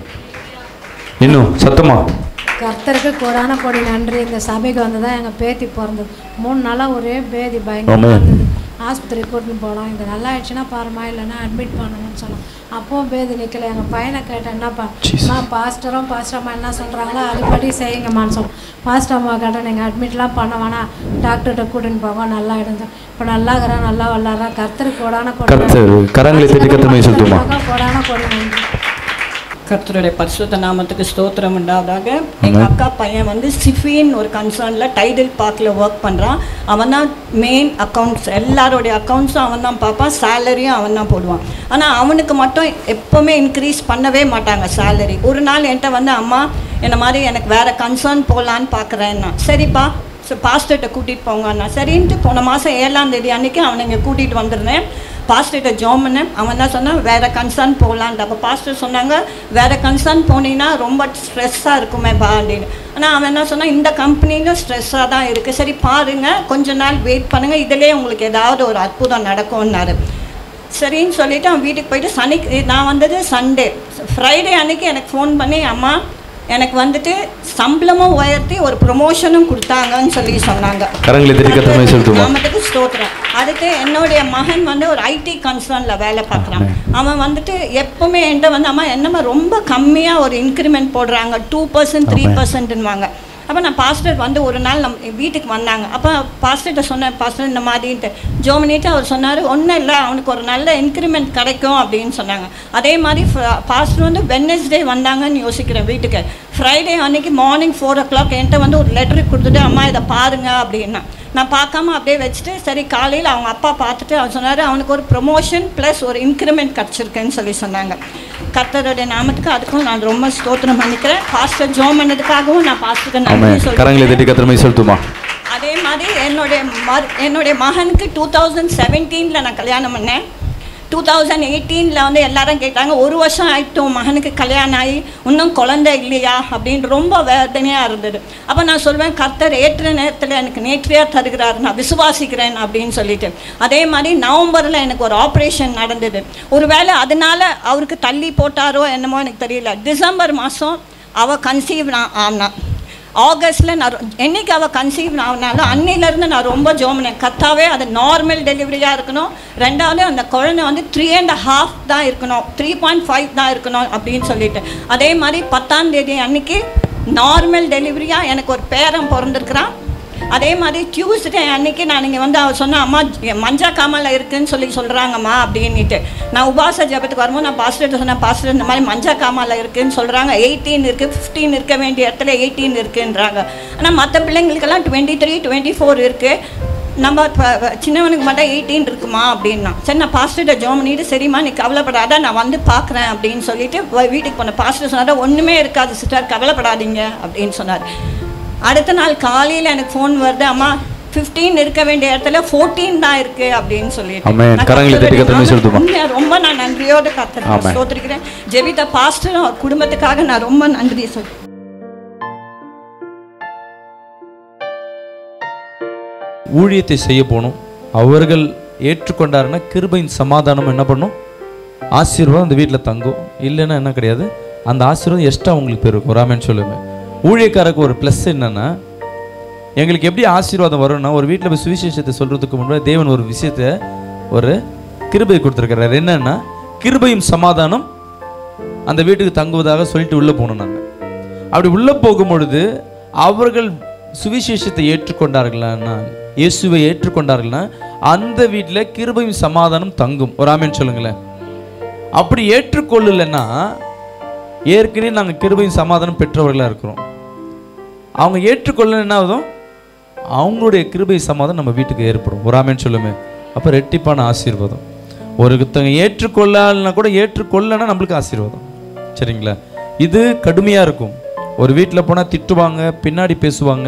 இன்னும் சத்தமா கர்த்தருக்கு கோடான கோடி நன்றி இந்த சபைக்கு வந்து தான் எங்கள் பேத்தி பிறந்தது மூணு நாளாக ஒரே பேதி ஆமென். பயங்கரமாக இருந்தது ஆஸ்பத்திரி கூட்டின்னு போகலாம் இது நல்லா ஆயிடுச்சுன்னா பாருமா இல்லைன்னா அட்மிட் பண்ணுங்கன்னு சொன்னோம் அப்பவும் பேதி நிற்கல எங்கள் பையனை கேட்டேன் என்னப்பா Jesus. நான் பாஸ்டரும் பாஸ்டர்மா என்ன சொல்கிறாங்களோ அதுபடி செய்யுங்கம்மான்னு சொன்னோம் பாஸ்டர் அம்மா கேட்டேன் நீங்கள் அட்மிட்லாம் பண்ண வேணாம் டாக்டர்கிட்ட கூட்டின்னு போங்க நல்லா ஆயிடுங்க இப்போ நல்லா இருக்கிறான் நல்லா வளர்றான் கர்த்தருக்கு கோடான கோடி கர்த்தர், கரங்களை தட்டி கர்த்தரை சொல்லுமா? கோடான கோடி நன்றி கர்த்தருடைய பரிசுத்த நாமத்துக்கு ஸ்தோத்திரம் உண்டாவதாக எங்கள் அக்கா பையன் வந்து சிஃபின் ஒரு கன்சர்னில் டைடில் பார்க்கில் ஒர்க் பண்ணுறான் அவன் தான் மெயின் அக்கௌண்ட்ஸ் எல்லாரோடைய அக்கௌண்ட்ஸும் அவன் தான் பார்ப்பான் சேலரியும் அவன் தான் போடுவான் ஆனால் அவனுக்கு மட்டும் எப்போவுமே இன்க்ரீஸ் பண்ணவே மாட்டாங்க சேலரி ஒரு நாள் என்கிட்ட வந்து அம்மா என்ன மாதிரி எனக்கு வேறு கன்சர்ன் போகலான்னு பார்க்குறேன்னா சரிப்பா ஸோ பாஸ்டர்கிட்ட கூட்டிகிட்டு போங்கண்ணா சரின்ட்டு போன மாதம் ஏழாம் தேதி அன்னைக்கு அவனை இங்கே கூட்டிகிட்டு வந்திருந்தேன் பாஸ்டர்கிட்ட ஜோம் பண்ணேன் அவன் தான் சொன்னான் வேறு கன்சர்ன் போகலான்ட்டு அப்போ பாஸ்டர் சொன்னாங்க வேறு கன்சர்ன் போனீங்கன்னா ரொம்ப ஸ்ட்ரெஸ்ஸாக இருக்குமே பா அப்படின்னு ஆனால் அவன் என்ன சொன்னான் இந்த கம்பெனிலும் ஸ்ட்ரெஸ்ஸாக தான் இருக்குது சரி பாருங்கள் கொஞ்ச நாள் வெயிட் பண்ணுங்கள் இதிலே உங்களுக்கு ஏதாவது ஒரு அற்புதம் நடக்கும்னாரு சரின்னு சொல்லிட்டு அவன் வீட்டுக்கு போயிட்டு சனி நான் வந்தது சண்டே ஃப்ரைடே அன்னைக்கு எனக்கு ஃபோன் பண்ணி அம்மா எனக்கு வந்துட்டு சம்பளமும் உயர்த்தி ஒரு ப்ரொமோஷனும் கொடுத்தாங்கன்னு சொல்லி சொன்னாங்க கரங்களை தட்டி கத்திரமே செலுத்துவோம் நாமத்துக்கு ஸ்தோத்திரம் அடுத்து என்னுடைய மகன் வந்து ஒரு ஐடி கன்சர்னில் வேலை பார்க்குறான் அவன் வந்துட்டு எப்பவுமே என்கிட்ட வந்து அம்மா என்னம்மா ரொம்ப கம்மியாக ஒரு இன்க்ரிமெண்ட் போடுறாங்க டூ பர்சன்ட் த்ரீ பர்சன்ட்னுவாங்க அப்போ நான் பாஸ்டர் வந்து ஒரு நாள் நம் வீட்டுக்கு வந்தாங்க அப்போ பாஸ்டர்கிட்ட சொன்னேன் பாஸ்டர் இந்த மாதிரின்ட்டு ஜோமினிட்டு அவர் சொன்னார் ஒன்றும் இல்லை அவனுக்கு ஒரு நல்ல இன்க்ரிமெண்ட் கிடைக்கும் அப்படின்னு சொன்னாங்க அதே மாதிரி பாஸ்டர் வந்து வெட்னஸ்டே வந்தாங்கன்னு யோசிக்கிறேன் வீட்டுக்கு ஃப்ரைடே அன்னைக்கு மார்னிங் ஃபோர் ஓ கிளாக் என்கிட்ட வந்து ஒரு லெட்டர் கொடுத்துட்டு அம்மா இதை பாருங்க அப்படின்னா நான் பார்க்காம அப்படியே வச்சுட்டு சரி காலையில் அவங்க அப்பா பார்த்துட்டு அவர் சொன்னார் அவனுக்கு ஒரு ப்ரொமோஷன் ப்ளஸ் ஒரு இன்க்ரிமெண்ட் கிடச்சிருக்குன்னு சொல்லி சொன்னாங்க கர்த்தருடைய நாமத்துக்கு அதுக்கும் நான் ரொம்ப ஸ்தோத்திரம் பண்ணிக்கிறேன் பாஸ்டர் ஜோம் பண்ணதுக்காகவும் நான் பாஸ்டருக்கு ஆமே நன்றி கரங்களை சொல்றேன் தட்டி கத்திரமே செலுத்துமா அதே மாதிரி என்னுடைய மர் என்னுடைய மகனுக்கு டூ தௌசண்ட் செவன்டீனில் நான் கல்யாணம் பண்ணேன் டூ தௌசண்ட் எயிட்டீனில் வந்து எல்லாரும் கேட்டாங்க ஒரு வருஷம் ஆகிட்டோம் மகனுக்கு கல்யாணம் ஆகி இன்னும் குழந்தை இல்லையா அப்படின்னு ரொம்ப வேதனையாக இருந்தது அப்போ நான் சொல்வேன் கர்த்தர் ஏற்ற நேரத்தில் எனக்கு நேற்றையாக தருகிறார் நான் விசுவாசிக்கிறேன் அப்படின்னு சொல்லிட்டு அதே மாதிரி நவம்பரில் எனக்கு ஒரு ஆப்ரேஷன் நடந்தது ஒருவேளை அதனால அவருக்கு தள்ளி போட்டாரோ என்னமோ எனக்கு தெரியல டிசம்பர் மாதம் அவள் கன்சீவ் நான் ஆனா ஆகஸ்ட்டில் நான் ரொ- என்னைக்கு அவள் கன்சீவ் ஆகினாலும் அன்னையிலேருந்து நான் ரொம்ப ஜோமினேன் கத்தாவே அது நார்மல் டெலிவரியாக இருக்கணும் ரெண்டாவது அந்த குழந்தை வந்து த்ரீ அண்ட் ஹாஃப் தான் இருக்கணும் த்ரீ பாயிண்ட் ஃபைவ் தான் இருக்கணும் அப்படின்னு சொல்லிட்டு அதே மாதிரி பத்தாம் தேதி அன்னைக்கு நார்மல் டெலிவரியாக எனக்கு ஒரு பேரன் பிறந்திருக்கிறான் அதே மாதிரி டியூஸ்டே அன்னைக்கு நான் இங்கே வந்து அவர் சொன்ன அம்மா ஜ- மஞ்சா காமலில் இருக்குன்னு சொல்லி சொல்கிறாங்கம்மா அப்படின்னுட்டு நான் உபாச ஜபத்துக்கு வரும்போது நான் பாஸ்டர்கிட்ட சொன்னேன் பாஸ்டர் இந்த மாதிரி மஞ்சா காமலில் இருக்குன்னு சொல்கிறாங்க எயிட்டீன் இருக்குது ஃபிஃப்டீன் இருக்க வேண்டிய இடத்துல எயிட்டீன் இருக்குன்றாங்க ஆனால் மற்ற பிள்ளைங்களுக்கெல்லாம் டுவெண்ட்டி த்ரீ டுவெண்ட்டி ஃபோர் இருக்குது நம்ம இப்போ சின்னவனுக்கு மட்டும் எயிட்டீன் இருக்குமா அப்படின்னா சரி நான் பாஸ்டர்கிட்ட ஜோம் பண்ணிட்டு சரிம்மா நீ கவலைப்படாத நான் வந்து பார்க்குறேன் அப்படின்னு சொல்லிட்டு வ- வீட்டுக்கு போன பாஸ்டர் சொன்னார் ஒன்றுமே இருக்காது சிஸ்டர் கவலைப்படாதீங்க அப்படின்னு சொன்னார் அடுத்த நாள் காலையில் எனக்கு ஃபோன் வருது அம்மா 15 இருக்க வேண்டிய இடத்துல 14 தான் இருக்கு அப்படின்னு சொல்லிட்டு ஆமென். நான் கரங்களை தட்டி கர்த்தருடைய கர்த்தரை சொல்லுமா. உண்மையா ரொம்ப நான் நன்றியோடு கத்தர் ஆமென். ஸ்தோத்திரிக்கிறேன் ஜெபித்த பாஸ்டரும் அவர் குடும்பத்துக்காக நான் ரொம்ப நன்றி சொல்றேன் ஊழியத்தை செய்ய போகணும் அவர்கள் ஏற்றுக்கொண்டாருன்னா கிருபையின் சமாதானம் என்ன பண்ணும் ஆசீர்வாதம் அந்த வீட்டில் தங்கும் இல்லைன்னா என்ன கிடையாது அந்த ஆசீர்வாதம் எக்ஸ்ட்ரா உங்களுக்கு பெருக்கும் ராமன் சொல்லுங்க ஊழியக்காரருக்கு ஒரு ப்ளஸ் என்னன்னா எங்களுக்கு எப்படி ஆசீர்வாதம் வரும்னா ஒரு வீட்டில் போய் சுவிசேஷத்தை சொல்கிறதுக்கு முன்னாடி தேவன் ஒரு விஷயத்தை ஒரு கிருபை கொடுத்துருக்கிறார் என்னன்னா கிருபையும் சமாதானம் அந்த வீட்டுக்கு தங்குவதாக சொல்லிட்டு உள்ளே போனோம் நாங்கள் அப்படி உள்ளே போகும் பொழுது அவர்கள் சுவிசேஷத்தை ஏற்றுக்கொண்டார்கள்னா இயேசுவை ஏற்றுக்கொண்டார்கள்னா அந்த வீட்டில் கிருபையும் சமாதானம் தங்கும் ஒரு ஆமேன்னு சொல்லுங்களேன் அப்படி ஏற்றுக்கொள்ளலைன்னா ஏற்கனவே நாங்கள் கிருபையும் சமாதானம் பெற்றவர்களாக இருக்கிறோம் அவங்க ஏற்றுக்கொள்ளல என்ன ஆகுதும் அவங்களுடைய கிருபை சமாதானம் நம்ம வீட்டுக்கு ஏற்படும் ஒரு ஆமேன்னு சொல்லுமே அப்போ ரெட்டிப்பான ஆசீர்வாதம் ஒருத்தங்க ஏற்றுக்கொள்ளலைன்னா கூட ஏற்றுக்கொள்ளனா நம்மளுக்கு ஆசீர்வாதம் சரிங்களா இது கடுமையாக இருக்கும் ஒரு வீட்டில் போனால் திட்டுவாங்க பின்னாடி பேசுவாங்க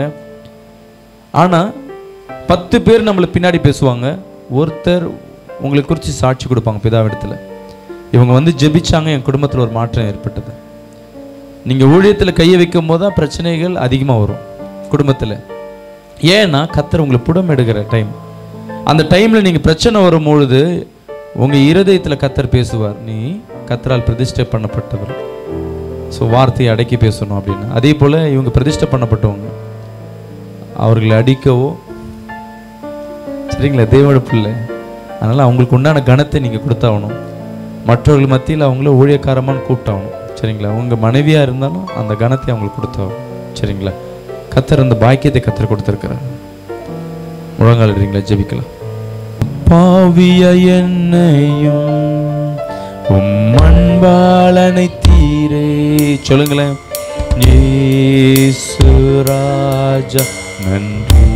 ஆனால் பத்து பேர் நம்மளை பின்னாடி பேசுவாங்க ஒருத்தர் உங்களை குறித்து சாட்சி கொடுப்பாங்க பிதாவிடத்தில் இவங்க வந்து ஜெபிச்சாங்க என் குடும்பத்தில் ஒரு மாற்றம் ஏற்பட்டது நீங்கள் ஊழியத்தில் கையை வைக்கும் போது தான் பிரச்சனைகள் அதிகமாக வரும் குடும்பத்தில் ஏன்னா கத்தர் உங்களை புடம் எடுக்கிற டைம் அந்த டைமில் நீங்கள் பிரச்சனை வரும்பொழுது உங்கள் இருதயத்தில் கத்தர் பேசுவார் நீ கத்தரால் பிரதிஷ்டை பண்ணப்பட்டவர் ஸோ வார்த்தையை அடக்கி பேசணும் அப்படின்னு அதே போல் இவங்க பிரதிஷ்டை பண்ணப்பட்டவங்க அவர்களை அடிக்கவோ சரிங்களா தேவட பிள்ளை அதனால் அவங்களுக்கு உண்டான கணத்தை நீங்கள் கொடுத்தாகணும் மற்றவர்கள் மத்தியில் அவங்கள ஊழியக்காரமான்னு கூப்பிட்டாகணும் சரிங்களா உங்கள் மனைவியாக இருந்தாலும் அந்த கணத்தை அவங்களுக்கு கொடுத்தாகணும் சரிங்களா கத்தர் அந்த பாக்கியத்தை கத்தர் கொடுத்துருக்கிறார் முழங்கால் இருக்கீங்களா ஜெபிக்கலாம் பாவிய என்னையும் உம் அன்பாளனை தீரே சொல்லுங்களேன் இயேசு ராஜா நன்றி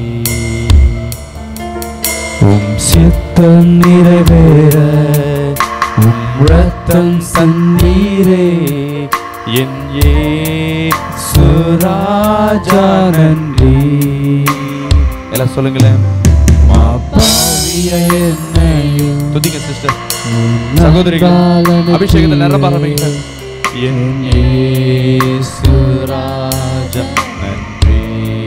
உம் சித்தம் நிறைவேற உம் ரத்தம் சந்தீரே என் இயேசு ராஜா நன்றி எல்லாம் சொல்லுங்களேன் மா பாவிய என்னையும் துதிங்க சிஸ்டர் சகோதரிகள் அபிஷேகத்தை நிரம்ப ஆரம்பிங்க என் இயேசு ராஜா நன்றி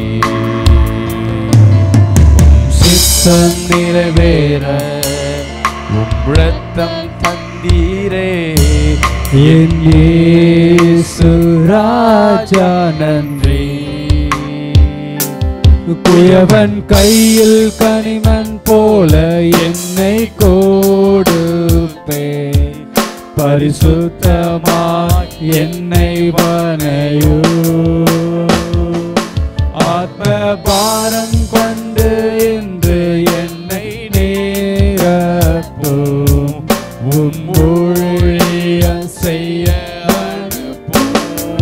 உம் சித்தம் நிறைவேற உம் ரத்தம் தந்தீரே என் இயேசு ராஜா நன்றி குயவன் கையில் கனிமன் போல என்னை கொடுப்பே பரிசுத்தமாய் என்னை வனையோ ஆத்ம பாரம் கொண்டு இன்று என்னை நேரப்பும் உம் ஊழியம் செய்ய அனுப்பும்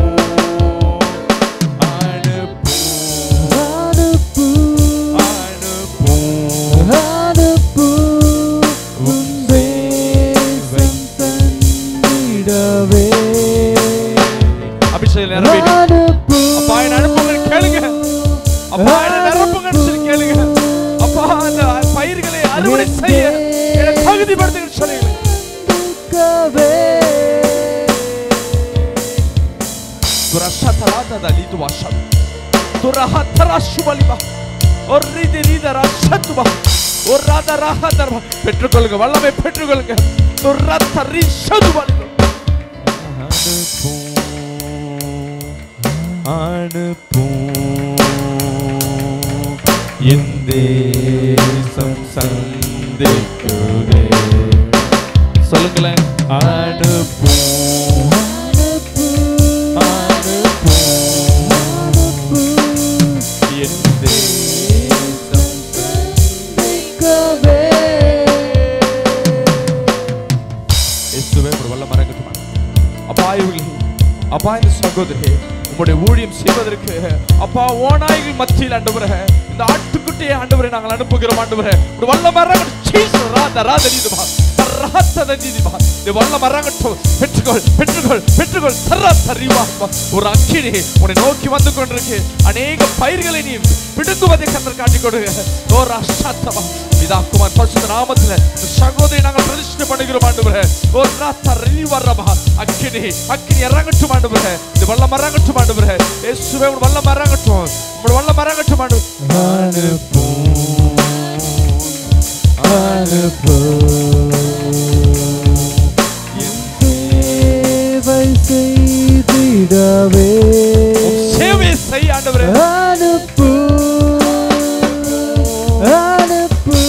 அனுப்பும் அனுப்பும் அனுப்பும் உம் தேசம் தந்திடவே அபிஷேகம் நிரம்பிடு அப்பா என்ன அனுப்புங்க கேளுங்க அப்பா என்ன நிரப்புங்கன்னு சொல்லி கேளுங்க அப்பா அந்த பயிர்களை அறுவடை செய்ய என்னை தகுதிப்படுத்துங்க சொல்லுங்க Turashatarata dalitu washat. Turahatara shubaliba. ஒர்ரிதி ரீத ரஷத்துபா ஒர்ராத ராஹதர்பா பெற்றுக்கொள்ளுங்க வல்லமை பெற்றுக்கொள்ளுங்க துரத்த ரிஷதுபலிபா அனுப்பும் என் தேசம் சந்திக்குதே சொல்லுங்களேன் அனுப்பும் அனுப்பும் என் தேசம் சந்திக்கவே இயேசுவே ஒரு வல்ல மறக்கட்டுமா அப்பா இவர்கள் அப்பா இந்த சகோதரி உம்முடைய ஊழியம் செய்வதற்கு அப்பா ஓநாய்கள் மத்தியில் ஆண்டவரே இந்த ஆட்டுக்குட்டியை ஆண்டவரை நாங்கள் அனுப்புகிறோம் ஆண்டவரே ஒரு வல்ல மரங்கள் சீஸ் ராத ராத நீதுமா ராத்த நீதுமா இந்த வல்ல மரங்கட்டும் பெற்றுக்கொள் பெற்றுக்கொள் பெற்றுக்கொள் தர தரிவா ஒரு அக்கினி உன்னை நோக்கி வந்து கொண்டிருக்கு அநேக பயிர்களை நீ பிடுங்குவதை கண்டர் காட்டிக் கொடுங்க ஓ ராஷாத்தமா பிதா குமார் பரிசுத்த நாமத்துல இந்த சகோதரி நாங்கள் பிரதிஷ்டை பண்ணுகிறோம் ஆண்டவரே ஓ ராத்த ரிவரபா அக்கினி அக்கினி இறங்கட்டும் ஆண்டவரே இந்த வல்லம் இறங்கட்டும் ஆண்டவரே இயேசுவே உன் வல்லம் இறங்கட்டும் உன் வல்லம் இறங்கட்டும் ஆண்டவரே சேவை செய்திடவே சேவை செய் ஆண்டவரே அனுப்பு அனுப்பு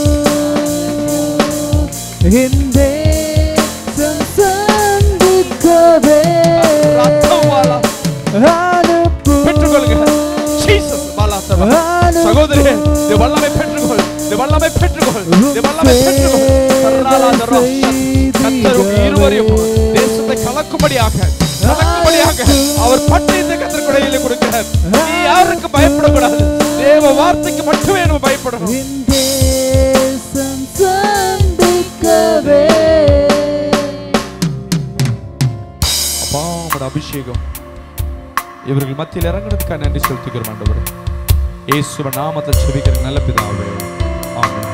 என் தேசம் சந்திக்கவே ரத்தம் வாலா அனுப்பு பெற்றுக்கொள்ளுங்க ஜீசஸ் பாலாத்தவா சகோதரி இந்த வல்லமை பெற்றுக்கொள் இந்த வல்லமை பெற்றுக்கொள் இந்த வல்லமை பெற்றுக்கொள் சர்ராலாத ரோஷன். கர்த்தர் உங்கள் இருவரையும் தேசத்தை கலக்கும்படியாக கலக்கும்படியாக அவர் பட்டயத்தை கத்தர் கொடையில கொடுக்கிறார் நீ யாருக்கு பயப்படக்கூடாது தேவ வார்த்தைக்கு மட்டுமே நம்ம பயப்படணும் என் தேசம் சந்திக்கவே அப்பா உங்களோட அபிஷேகம் இவர்கள் மத்தியில் இறங்குனதுக்காக நன்றி செலுத்துகிறோம் ஆண்டவரே இயேசுவ நாமத்தை செபிக்கிற நல்ல பிதாவே ஆமென்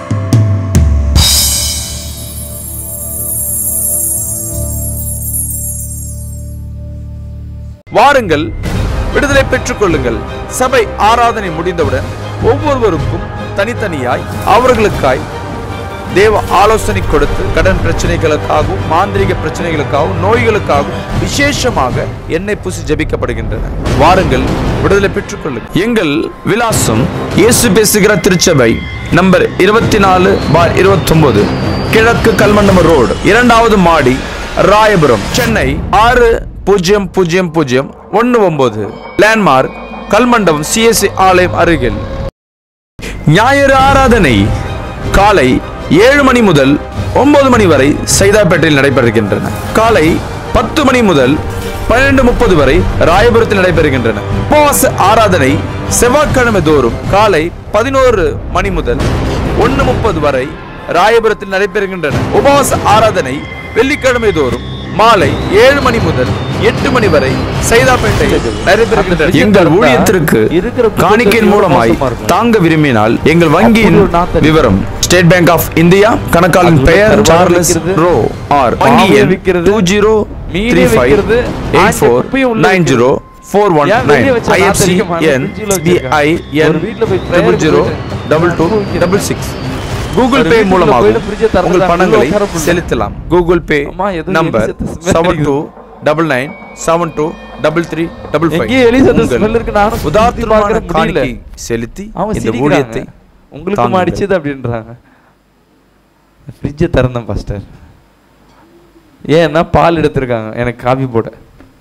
வாருங்கள் விடுதலை பெற்றுக் கொள்ளுங்கள் சபை ஆராதனை முடிந்தவுடன் ஒவ்வொருவருக்கும் தனித்தனியாய் அவர்களுக்காய் தேவ ஆலோசனை கொடுத்து கடன் பிரச்சனைகளுக்காகவும் மாந்திரிக பிரச்சனைகளுக்காகவும் நோய்களுக்காகவும் விசேஷமாக எண்ணெய் பூசி ஜெபிக்கப்படுகின்றன வாருங்கள் விடுதலை பெற்றுக் கொள்ளுங்கள் எங்கள் விலாசம் இயேசு பேசுகிற திருச்சபை நம்பர் இருபத்தி நாலு பார் இருபத்தொன்பது கிழக்கு கல்மண்டம ரோடு இரண்டாவது மாடி ராயபுரம் சென்னை ஆறு பூஜ்ஜியம் பூஜ்ஜியம் பூஜ்ஜியம் ஒன்று ஒன்பது லேண்ட்மார்க் கல்மண்டபம் சிஎஸ்சி ஆலயம் அருகில் ஞாயிறு ஆராதனை காலை ஏழு மணி முதல் ஒன்பது மணி வரை சைதாப்பேட்டையில் நடைபெறுகின்றன காலை பத்து மணி முதல் பன்னிரண்டு முப்பது வரை ராயபுரத்தில் நடைபெறுகின்றன உபவாச ஆராதனை செவ்வாய்க்கிழமை தோறும் காலை பதினோரு மணி முதல் ஒன்று முப்பது வரை ராயபுரத்தில் நடைபெறுகின்றன உபவாச ஆராதனை வெள்ளிக்கிழமை தோறும் மாலை ஏழு மணி முதல் எட்டு மணி வரை சைதாப்பேட்டையில் நடைபெறுகின்றன எங்கள் ஊழியத்திற்கு காணிக்கையின் மூலமாய் தாங்க விரும்பினால் எங்கள் வங்கியின் விவரம் ஸ்டேட் பேங்க் ஆஃப் இந்தியா கணக்காளின் பெயர் சார்லஸ் ரோ ஆர் வங்கி எண் two zero three five eight four nine zero four one nine IFSC N B I N double zero double two double six Google ஒரு பே வீட்டுக்குள்ள மூலமாக போயிட்டு fridge அ திறந்து உங்கள் தான் பணங்களை உள்ள உட்கார முடியல. செலுத்தலாம் கூகுள் பே அம்மா, ஏதோ நம்பர் எலிசத்து smell செவன் அடிக்குது. Two double nine seven two double three double எங்கேயோ எலிசத்து smell இருக்கு, நானும் சுத்தி உதாரணமான பார்க்கறேன், முடியல. காணிக்கை செலுத்தி அவங்க இந்த சிரிக்கிறாங்க ஊழியத்தை உங்களுக்கு தாங்குங்கள். அடிச்சது அப்படின்றாங்க ஃப்ரிட்ஜை திறந்தேன் பாஸ்டர் ஏன்னா பால் எடுத்திருக்காங்க எனக்கு காபி போட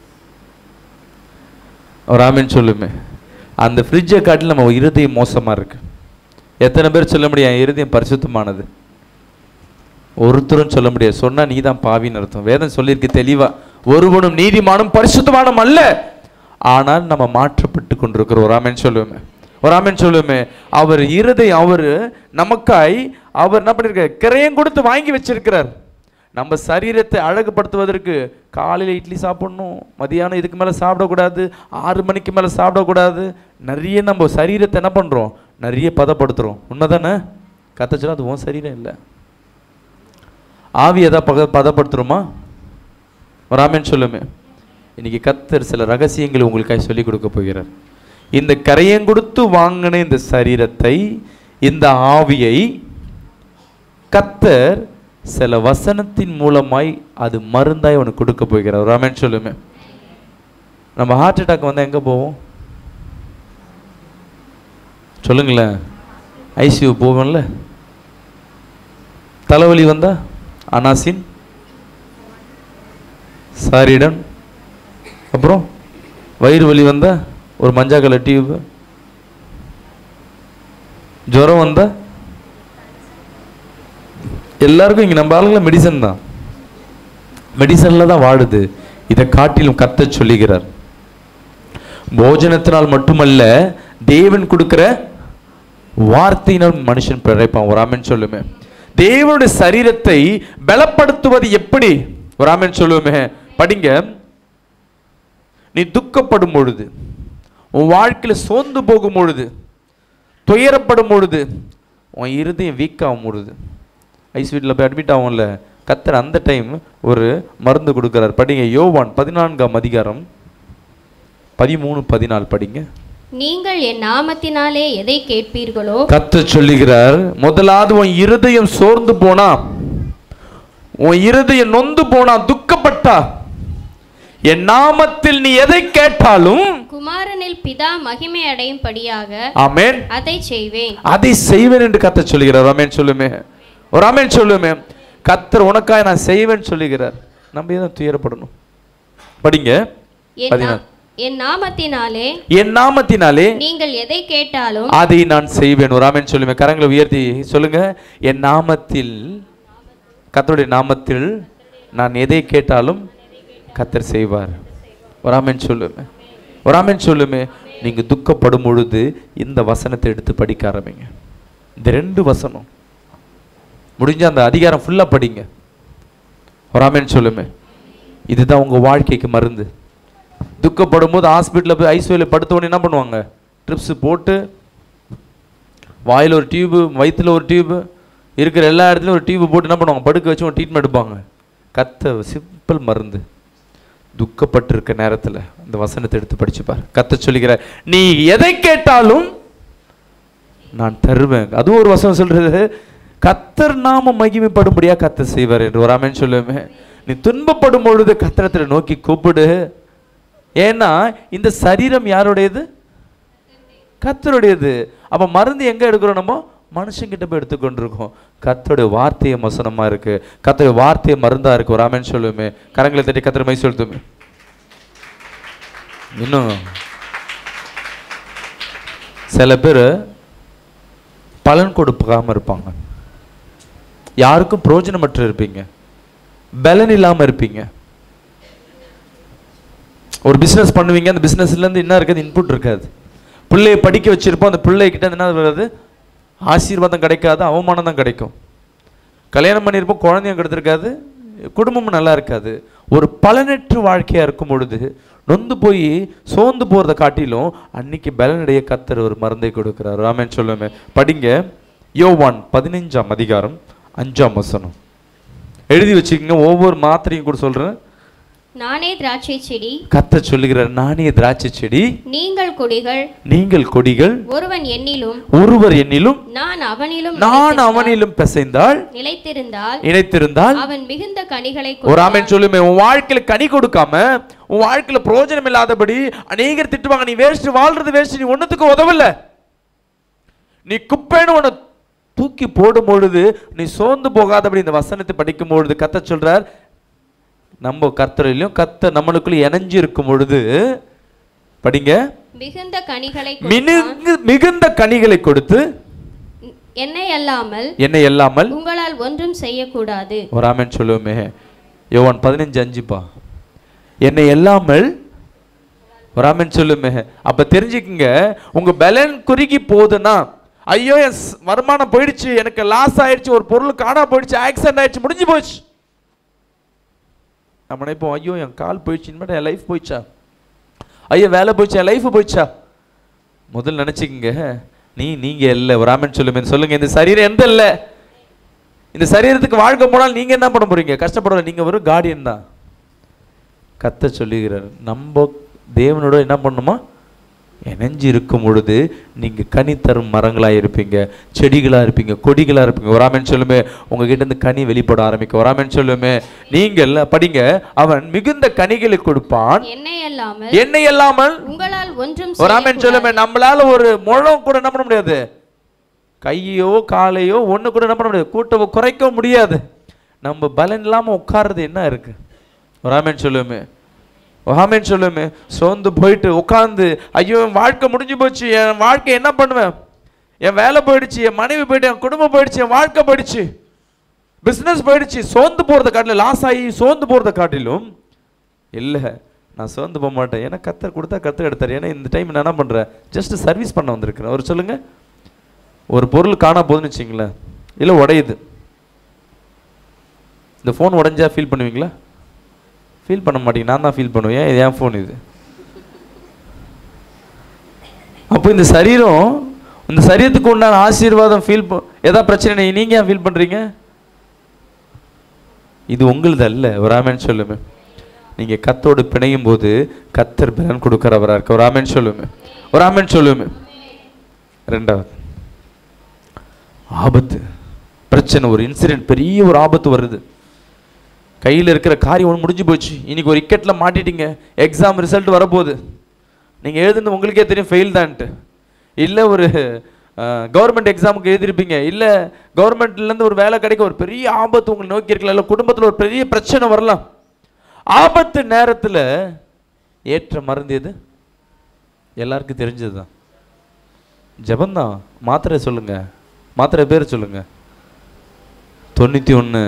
ஒரு ஆமீன் சொல்லுமே அந்த ஃப்ரிட்ஜை காட்டில் நம்ம இருதயம் மோசமா இருக்கு எத்தனை பேர் சொல்ல முடியும் என் இருதயம் பரிசுத்தமானது ஒருத்தரும் சொல்ல முடியாது சொன்னா நீ தான் பாவின்னு அர்த்தம் வேதம் சொல்லியிருக்கு தெளிவா ஒருவனும் நீதிமானும் பரிசுத்தமானும் அல்ல ஆனால் நம்ம மாற்றப்பட்டு கொண்டிருக்கிறோம் ஒரு ஆமென் சொல்லுவோமே ஒரு ஆமென் சொல்லுவோமே அவர் இருதயம் அவர் நமக்காய் அவர் என்ன பண்ணிருக்கார் கிரையம் கொடுத்து வாங்கி வச்சிருக்கிறார் நம்ம சரீரத்தை அழகுபடுத்துவதற்கு காலையில் இட்லி சாப்பிடணும் மதியானம் இதுக்கு மேலே சாப்பிடக்கூடாது ஆறு மணிக்கு மேலே சாப்பிடக்கூடாது நிறைய நம்ம சரீரத்தை என்ன பண்ணுறோம் நிறைய பதப்படுத்துகிறோம் உண்மைதானே கத்தச்சுனா அது உன் சரீரம் இல்லை ஆவி எதா பக பதப்படுத்துகிறோமா ராமன் சொல்லுமே இன்னைக்கு கத்தர் சில ரகசியங்களை உங்களுக்காக சொல்லிக் கொடுக்க போகிறார் இந்த கரையம் கொடுத்து வாங்கின இந்த சரீரத்தை இந்த ஆவியை கத்தர் சில வசனத்தின் மூலமாய் அது மருந்தாய் உனக்கு கொடுக்க போகிறார் ராமன் சொல்லுமே நம்ம ஹார்ட் அட்டாக் வந்தால் எங்கே போவோம் சொல்லுங்களேன் ஐசியூ போவோம்ல தலைவலி வந்தா அனாசின் சாரிடன் அப்புறம் வயிறு வலி வந்தா ஒரு மஞ்சள் கலர் டியூப் ஜுரம் வந்தா எல்லாருக்கும் இங்க நம்ம ஆளுங்கள மெடிசன் தான் மெடிசன்ல தான் வாடுது இதை காட்டிலும் கத்த சொல்லுகிறார் போஜனத்தினால் மட்டுமல்ல தேவன் கொடுக்கிற வார்த்தையினால் மனுஷன் பிழைப்பான் ஒரு ஆமென் சொல்லுமே தேவனுடைய சரீரத்தை பலப்படுத்துவது எப்படி ஒரு ஆமென் சொல்லுமே படிங்க நீ துக்கப்படும் பொழுது உன் வாழ்க்கையில சோர்ந்து போகும் பொழுது துயரப்படும் பொழுது உன் இருதயம் வீக் ஆகும் பொழுது ஐஸ் வீட்டில் போய் அட்மிட் ஆகும்ல கத்தர் அந்த டைம் ஒரு மருந்து கொடுக்குறார் படிங்க யோவான் பதினான்காம் அதிகாரம் பதிமூணு பதினாலு படிங்க நீங்கள் என் நாமத்தினாலே எதை கேட்பீர்களோ கத்த சொல்லுகிறார் முதலாவது உன் இருதயம் சோர்ந்து போனா உன் இருதயம் நொந்து போனா துக்கப்பட்டா என் நாமத்தில் நீ எதை கேட்டாலும் குமாரனில் பிதா மகிமை அடையும்படியாக ஆமென் அதை செய்வேன் அதை செய்வேன் என்று கத்த சொல்லுகிறார் ஆமென் சொல்லுமே ஒரு ஆமென் சொல்லுமே கத்தர் உனக்காக நான் செய்வேன் சொல்லுகிறார் நம்ம ஏன் துயரப்படணும் படிங்க என் நா- பதினாறு. என் நாமத்தினாலே என் நாமத்தினாலே நீங்கள் எதை கேட்டாலும் அதை நான் செய்வேன் ஒரு ஆமென் சொல்லுமே கரங்களை உயர்த்தி சொல்லுங்க என் நாமத்தில் கர்த்தருடைய நாமத்தில் நான் எதை கேட்டாலும் கத்தர் செய்வார் ஒரு ஆமென் சொல்லுமே ஒரு ஆமென் சொல்லுமே நீங்க துக்கப்படும் பொழுது இந்த வசனத்தை எடுத்து படிக்க ஆரம்பிங்க இந்த ரெண்டு வசனம் முடிஞ்ச அந்த அதிகாரம் ஃபுல்லா படிங்க ஒரு ஆமென் சொல்லுமே இதுதான் உங்க வாழ்க்கைக்கு மருந்து துக்கப்படும் போது ஹாஸ்பிட்டலில் போய் ஐசியூவில் படுத்தவொடனே என்ன பண்ணுவாங்க ட்ரிப்ஸ் போட்டு வாயில் ஒரு டியூபு வயித்துல ஒரு டியூபு இருக்கிற எல்லா இடத்துலையும் ஒரு டியூபு போட்டு என்ன பண்ணுவாங்க படுக்க வச்சு ஒரு ட்ரீட்மெண்ட் எடுப்பாங்க கத்த சிம்பிள் மருந்து துக்கப்பட்டிருக்க நேரத்தில் இந்த வசனத்தை எடுத்து படிச்சுப்பார் கத்த சொல்லிக்கிற நீ எதை கேட்டாலும் நான் தருவேன் அதுவும் ஒரு வசனம் சொல்றது கத்தர் நாம மகிமைப்படும்படியா கத்தர் செய்வார் என்று ஒரு ஆமென் சொல்லுவேன் நீ துன்பப்படும் பொழுது கத்திரத்தை நோக்கி கூப்பிடு ஏன்னா இந்த சரீரம் யாருடையது கத்தருடையது அப்ப மருந்து எங்க எடுக்கிறோம் நம்ம மனுஷங்கிட்ட போய் எடுத்துக்கொண்டிருக்கோம் கத்தருடைய வார்த்தையை வசனமா இருக்கு கத்தருடைய வார்த்தையை மருந்தா இருக்கு ஒரு ஆமென் சொல்லுமே கரங்களை தட்டி கத்தர் மை சொல்லுமே இன்னும் சில பேர் பலன் கொடுக்காம இருப்பாங்க யாருக்கும் பிரயோஜனமற்று இருப்பீங்க பலன் இல்லாம இருப்பீங்க ஒரு பிசினஸ் பண்ணுவீங்க அந்த பிசினஸ்ல இருந்து என்ன இருக்காது இன்புட் இருக்காது பிள்ளையை படிக்க வச்சிருப்போம் அந்த பிள்ளை கிட்ட இருந்து என்ன வருது ஆசீர்வாதம் கிடைக்காது அவமானம் தான் கிடைக்கும் கல்யாணம் பண்ணியிருப்போம் குழந்தையும் கிடைத்திருக்காது குடும்பமும் நல்லா இருக்காது ஒரு பலனற்ற வாழ்க்கையா இருக்கும் பொழுது நொந்து போய் சோர்ந்து போறதை காட்டிலும் அன்னைக்கு பலனடைய கத்தர் ஒரு மருந்தை கொடுக்கிறார் ராமன் சொல்லுமே படிங்க யோவான் பதினைஞ்சாம் அதிகாரம் அஞ்சாம் வசனம் எழுதி வச்சுக்கோங்க ஒவ்வொரு மாத்திரையும் கூட சொல்றேன் நானே திராட்சை செடி கத்த சொல்லுகிறார் நானே திராட்சை செடி நீங்கள் கொடிகள் நீங்கள் கொடிகள் ஒருவன் என்னிலும் ஒருவர் என்னிலும் நான் அவனிலும் நான் நிலைத்திருந்தால்- அவனிலும் பிசைந்தால் நிலைத்திருந்தால் இணைத்திருந்தால் அவன் மிகுந்த கனிகளை ஒரு கொடுப்பான். ஆமென் சொல்லுமே உன் வாழ்க்கையில கனி கொடுக்காம உன் வாழ்க்கையில பிரயோஜனம் இல்லாதபடி அநேகர் திட்டுவாங்க நீ வேஸ்ட் வாழ்றது வேஸ்ட் நீ ஒண்ணுத்துக்கு உதவல நீ குப்பைன்னு உன்னை தூக்கி போடும் பொழுது நீ சோர்ந்து போகாதபடி இந்த வசனத்தை படிக்கும் பொழுது கத்த சொல்றார் நம்ம கர்த்தரிலும் கத்த நம்மளுக்குள்ள இணைஞ்சு இருக்கும் பொழுது படிங்க மிகுந்த கனிகளை கொடுப்பான். மினுங்கு மிகுந்த கனிகளை கொடுத்து என்னை அல்லாமல் என்னை எல்லாமல் உங்களால் ஒன்றும் செய்யக்கூடாது ஒரு ஆமென் சொல்லுவோமே யோவான் பதினஞ்சு அஞ்சுப்பா என்னை எல்லாமல் ஒரு ஆமென் சொல்லுமே அப்ப தெரிஞ்சுக்குங்க உங்க பலன் குறுகி போகுதுன்னா ஐயோ என் ஸ்- வருமானம் போயிடுச்சு எனக்கு லாஸ் ஆயிடுச்சு ஒரு பொருள் காணா போயிடுச்சு ஆக்சிடென்ட் ஆயிடுச்சு முடிஞ்சு போச்சு நம்ம நினைப்போம் ஐயோ என் கால் போயிடுச்சு இனிமேட்டு என் லைஃப் போயிடுச்சா ஐயோ வேலை போயிடுச்சு என் லைஃப் போயிடுச்சா முதல்ல நினைச்சுக்கங்க நீ நீங்க இல்லை ஒரு ஆமென் சொல்லுமே சொல்லுங்க இந்த சரீரம் எந்த இல்லை இந்த சரீரத்துக்கு வாழ்க்கை போனால் நீங்க என்ன பண்ண போறீங்க கஷ்டப்படல நீங்க ஒரு கார்டியன் தான் கத்த சொல்லுகிறார் நம்ம தேவனோட என்ன பண்ணுமா இணைஞ்சு இருக்கும் பொழுது நீங்க கனி தரும் மரங்களா இருப்பீங்க செடிகளா இருப்பீங்க கொடிகளா இருப்பீங்க ஒராமன் சொல்லுமே உங்ககிட்ட இருந்து கனி வெளிப்பட ஆரம்பிக்கும் ஒராமன் சொல்லுமே நீங்கள் படிங்க அவன் மிகுந்த கனிகளை கொடுப்பான் என்னை அல்லாமல் என்னை இல்லாமல் உங்களால் ஒன்றும் ஒரு ஆமென் சொல்லுமே நம்மளால ஒரு முழம் கூட என்ன பண்ண முடியாது கையோ காலையோ ஒண்ணு கூட என்ன பண்ண முடியாது கூட்ட குறைக்க முடியாது நம்ம பலன் இல்லாம உட்கார்றது என்ன இருக்கு ஒரு ஆமென் சொல்லுமே ஒரு ஆமென் சொல்லுமே சோர்ந்து போயிட்டு உட்கார்ந்து ஐயோ என் வாழ்க்கை முடிஞ்சு போச்சு என் வாழ்க்கை என்ன பண்ணுவேன் என் வேலை போயிடுச்சு என் மனைவி போயிட்டு என் குடும்பம் போயிடுச்சு என் வாழ்க்கை போயிடுச்சு பிசினஸ் போயிடுச்சு சோர்ந்து போறதை காட்டிலும் லாஸ் ஆகி சோர்ந்து போறதை காட்டிலும் இல்லை நான் சோர்ந்து போக மாட்டேன் ஏன்னா கத்தர் கொடுத்தா கத்தர் எடுத்தார் ஏன்னா இந்த டைம் நான் என்ன பண்ணுறேன் ஜஸ்ட் சர்வீஸ் பண்ண வந்திருக்கிறேன் அவர் சொல்லுங்க ஒரு பொருள் காணா போகுதுன்னு வச்சிங்களேன் இல்லை உடையுது இந்த ஃபோன் உடைஞ்சா ஃபீல் பண்ணுவீங்களா ஃபீல் பண்ண மாட்டீங்க நான் தான் ஃபீல் பண்ணுவேன் ஏன் இது என் ஃபோன் இது அப்போ இந்த சரீரம் இந்த சரீரத்துக்கு உண்டான ஆசீர்வாதம் ஃபீல் ஏதாவது பிரச்சனை நீங்க ஏன் ஃபீல் பண்றீங்க இது உங்களுது அல்ல ஒரு ஆமேன் சொல்லுமே நீங்க கத்தோடு பிணையும் போது கத்தர் பலன் கொடுக்கிறவரா இருக்க ஒரு ஆமேன் சொல்லுமே ஒரு ஆமேன் சொல்லுமே ரெண்டாவது ஆபத்து பிரச்சனை ஒரு இன்சிடென்ட் பெரிய ஒரு ஆபத்து வருது கையில் இருக்கிற காரியம் ஒன்று முடிஞ்சு போச்சு இன்னைக்கு ஒரு இக்கெட்டில் மாட்டிட்டீங்க எக்ஸாம் ரிசல்ட் வரப்போகுது நீங்கள் எழுதுனது உங்களுக்கே தெரியும் ஃபெயில் தான்ட்டு இல்லை ஒரு கவர்மெண்ட் எக்ஸாமுக்கு எழுதிருப்பீங்க இல்லை கவர்மெண்ட்லேருந்து ஒரு வேலை கிடைக்க ஒரு பெரிய ஆபத்து உங்களை நோக்கி இருக்கலாம் இல்லை குடும்பத்தில் ஒரு பெரிய பிரச்சனை வரலாம் ஆபத்து நேரத்தில் ஏற்ற மருந்து எது எல்லாருக்கும் தெரிஞ்சது தான் ஜபந்தான் மாத்திரை சொல்லுங்க மாத்திரை பேர் சொல்லுங்க தொண்ணூற்றி ஒன்று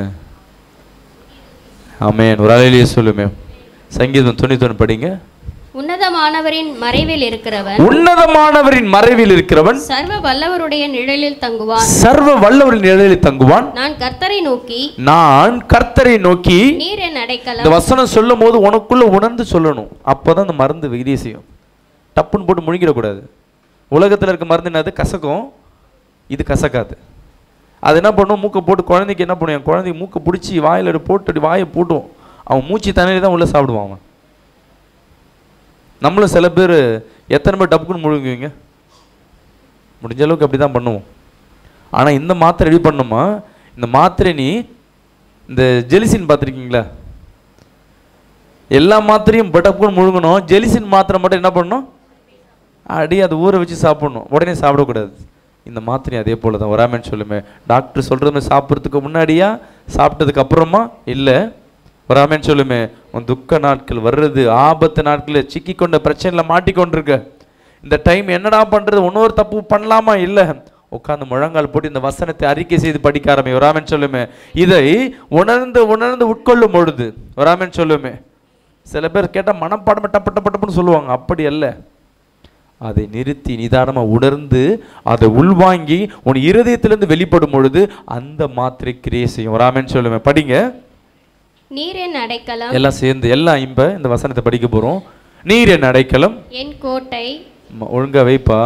ஆமேன் ஒரு அலையிலேயே சொல்லுமே சங்கீதம் தொண்ணூத்தி ஒன்று படிங்க உன்னதமானவரின் மறைவில் இருக்கிறவன் உன்னதமானவரின் மறைவில் இருக்கிறவன் சர்வ வல்லவருடைய நிழலில் தங்குவான் சர்வ வல்லவரின் நிழலில் தங்குவான் நான் கர்த்தரை நோக்கி நான் கர்த்தரை நோக்கி நீர் என் இந்த அடைக்கலம் வசனம் சொல்லும் போது உனக்குள்ள உணர்ந்து சொல்லணும் அப்பதான் அந்த மருந்து விகிதி செய்யும் டப்புன்னு போட்டு முழுங்கிடக்கூடாது உலகத்துல இருக்க மருந்து என்னது கசக்கும் இது கசக்காது அது என்ன பண்ணும் மூக்கை போட்டு குழந்தைக்கு என்ன பண்ணும் என் குழந்தைக்கு மூக்கை பிடிச்சி வாயில எடுத்து போட்டு அப்படி வாயை போட்டுவோம் அவன் மூச்சு தண்ணீர் தான் உள்ள சாப்பிடுவான் அவன் நம்மளும் சில பேர் எத்தனை பேர் டப்புக்குன்னு முழுங்குவீங்க முடிஞ்ச அளவுக்கு அப்படி தான் பண்ணுவோம் ஆனால் இந்த மாத்திரை ரெடி பண்ணுமா இந்த மாத்திரை நீ இந்த ஜெலிசின் பார்த்துருக்கீங்களா எல்லா மாத்திரையும் பட்டப்புன்னு முழுங்கணும் ஜெலிசின் மாத்திரை மட்டும் என்ன பண்ணணும் அடி அதை ஊற வச்சு சாப்பிடணும் உடனே சாப்பிடக்கூடாது இந்த மாத்திரை அதே போல தான் வராமன்னு சொல்லுமே டாக்டர் சொல்கிறது மாதிரி சாப்பிட்றதுக்கு முன்னாடியா சாப்பிட்டதுக்கு அப்புறமா இல்லை வராமன்னு சொல்லுமே உன் துக்க நாட்கள் வர்றது ஆபத்து நாட்களில் சிக்கி கொண்ட பிரச்சனையில் மாட்டிக்கொண்டிருக்க இந்த டைம் என்னடா பண்ணுறது இன்னொரு தப்பு பண்ணலாமா இல்லை உட்காந்து முழங்கால் போட்டு இந்த வசனத்தை அறிக்கை செய்து படிக்க ஆரம்பி வராமன் சொல்லுமே இதை உணர்ந்து உணர்ந்து உட்கொள்ளும் பொழுது வராமன் சொல்லுமே சில பேர் கேட்டால் மனப்பாடம் டப்பு டப்பு டப்புன்னு சொல்லுவாங்க அப்படி அல்ல அதை நிறுத்தி நிதானமாக உணர்ந்து அதை உள்வாங்கி உன் இருதயத்திலிருந்து வெளிப்படும் பொழுது அந்த மாத்திரை கிரியை செய்யும் வராமன் சொல்லுவேன் படிங்க நீர் என் அடைக்கலம் எல்லாம் சேர்ந்து எல்லாம் இம்ப இந்த வசனத்தை படிக்க போறோம் நீர் என் அடைக்கலம் என் கோட்டை ம- ஒழுங்கா வைப்பா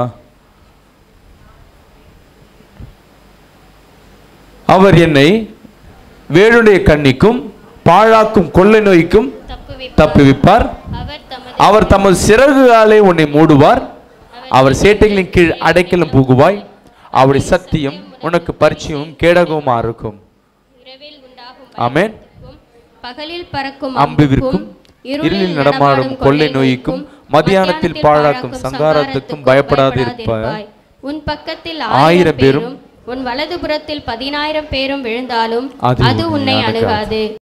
அவர் என்னை வேளுடைய கண்ணிக்கும் பாழாக்கும் கொள்ளை நோய்க்கும் தப்புவித்து தப்புவிப்பார் அவர் தமது அவர் தமது சிறகுகாலே உன்னை மூடுவார் அவர் சேட்டைகளின் கீழ் அடைக்கலும் புகுவாய் அவருடைய சத்தியம் உனக்கு பரிச்சயமும் கேடகவுமா இருக்கும் இரவில் உண்டாகும் ஆமென் பயத்திற்கும், பகலில் பறக்கும் அம்புவிற்கும் இருளில் நடமாடும் கொள்ளை நோய்க்கும் மத்தியானத்தில் பாழாக்கும் சங்காரத்துக்கும் பயப்படாதிருப்பாய் உன் பக்கத்தில் ஆயிரம் ஆயிரம் பேரும், பேரும் உன் வலதுபுறத்தில் பதினாயிரம் பேரும் விழுந்தாலும் அது அது உன்னை உன்னை அணுகாது. அணுகாது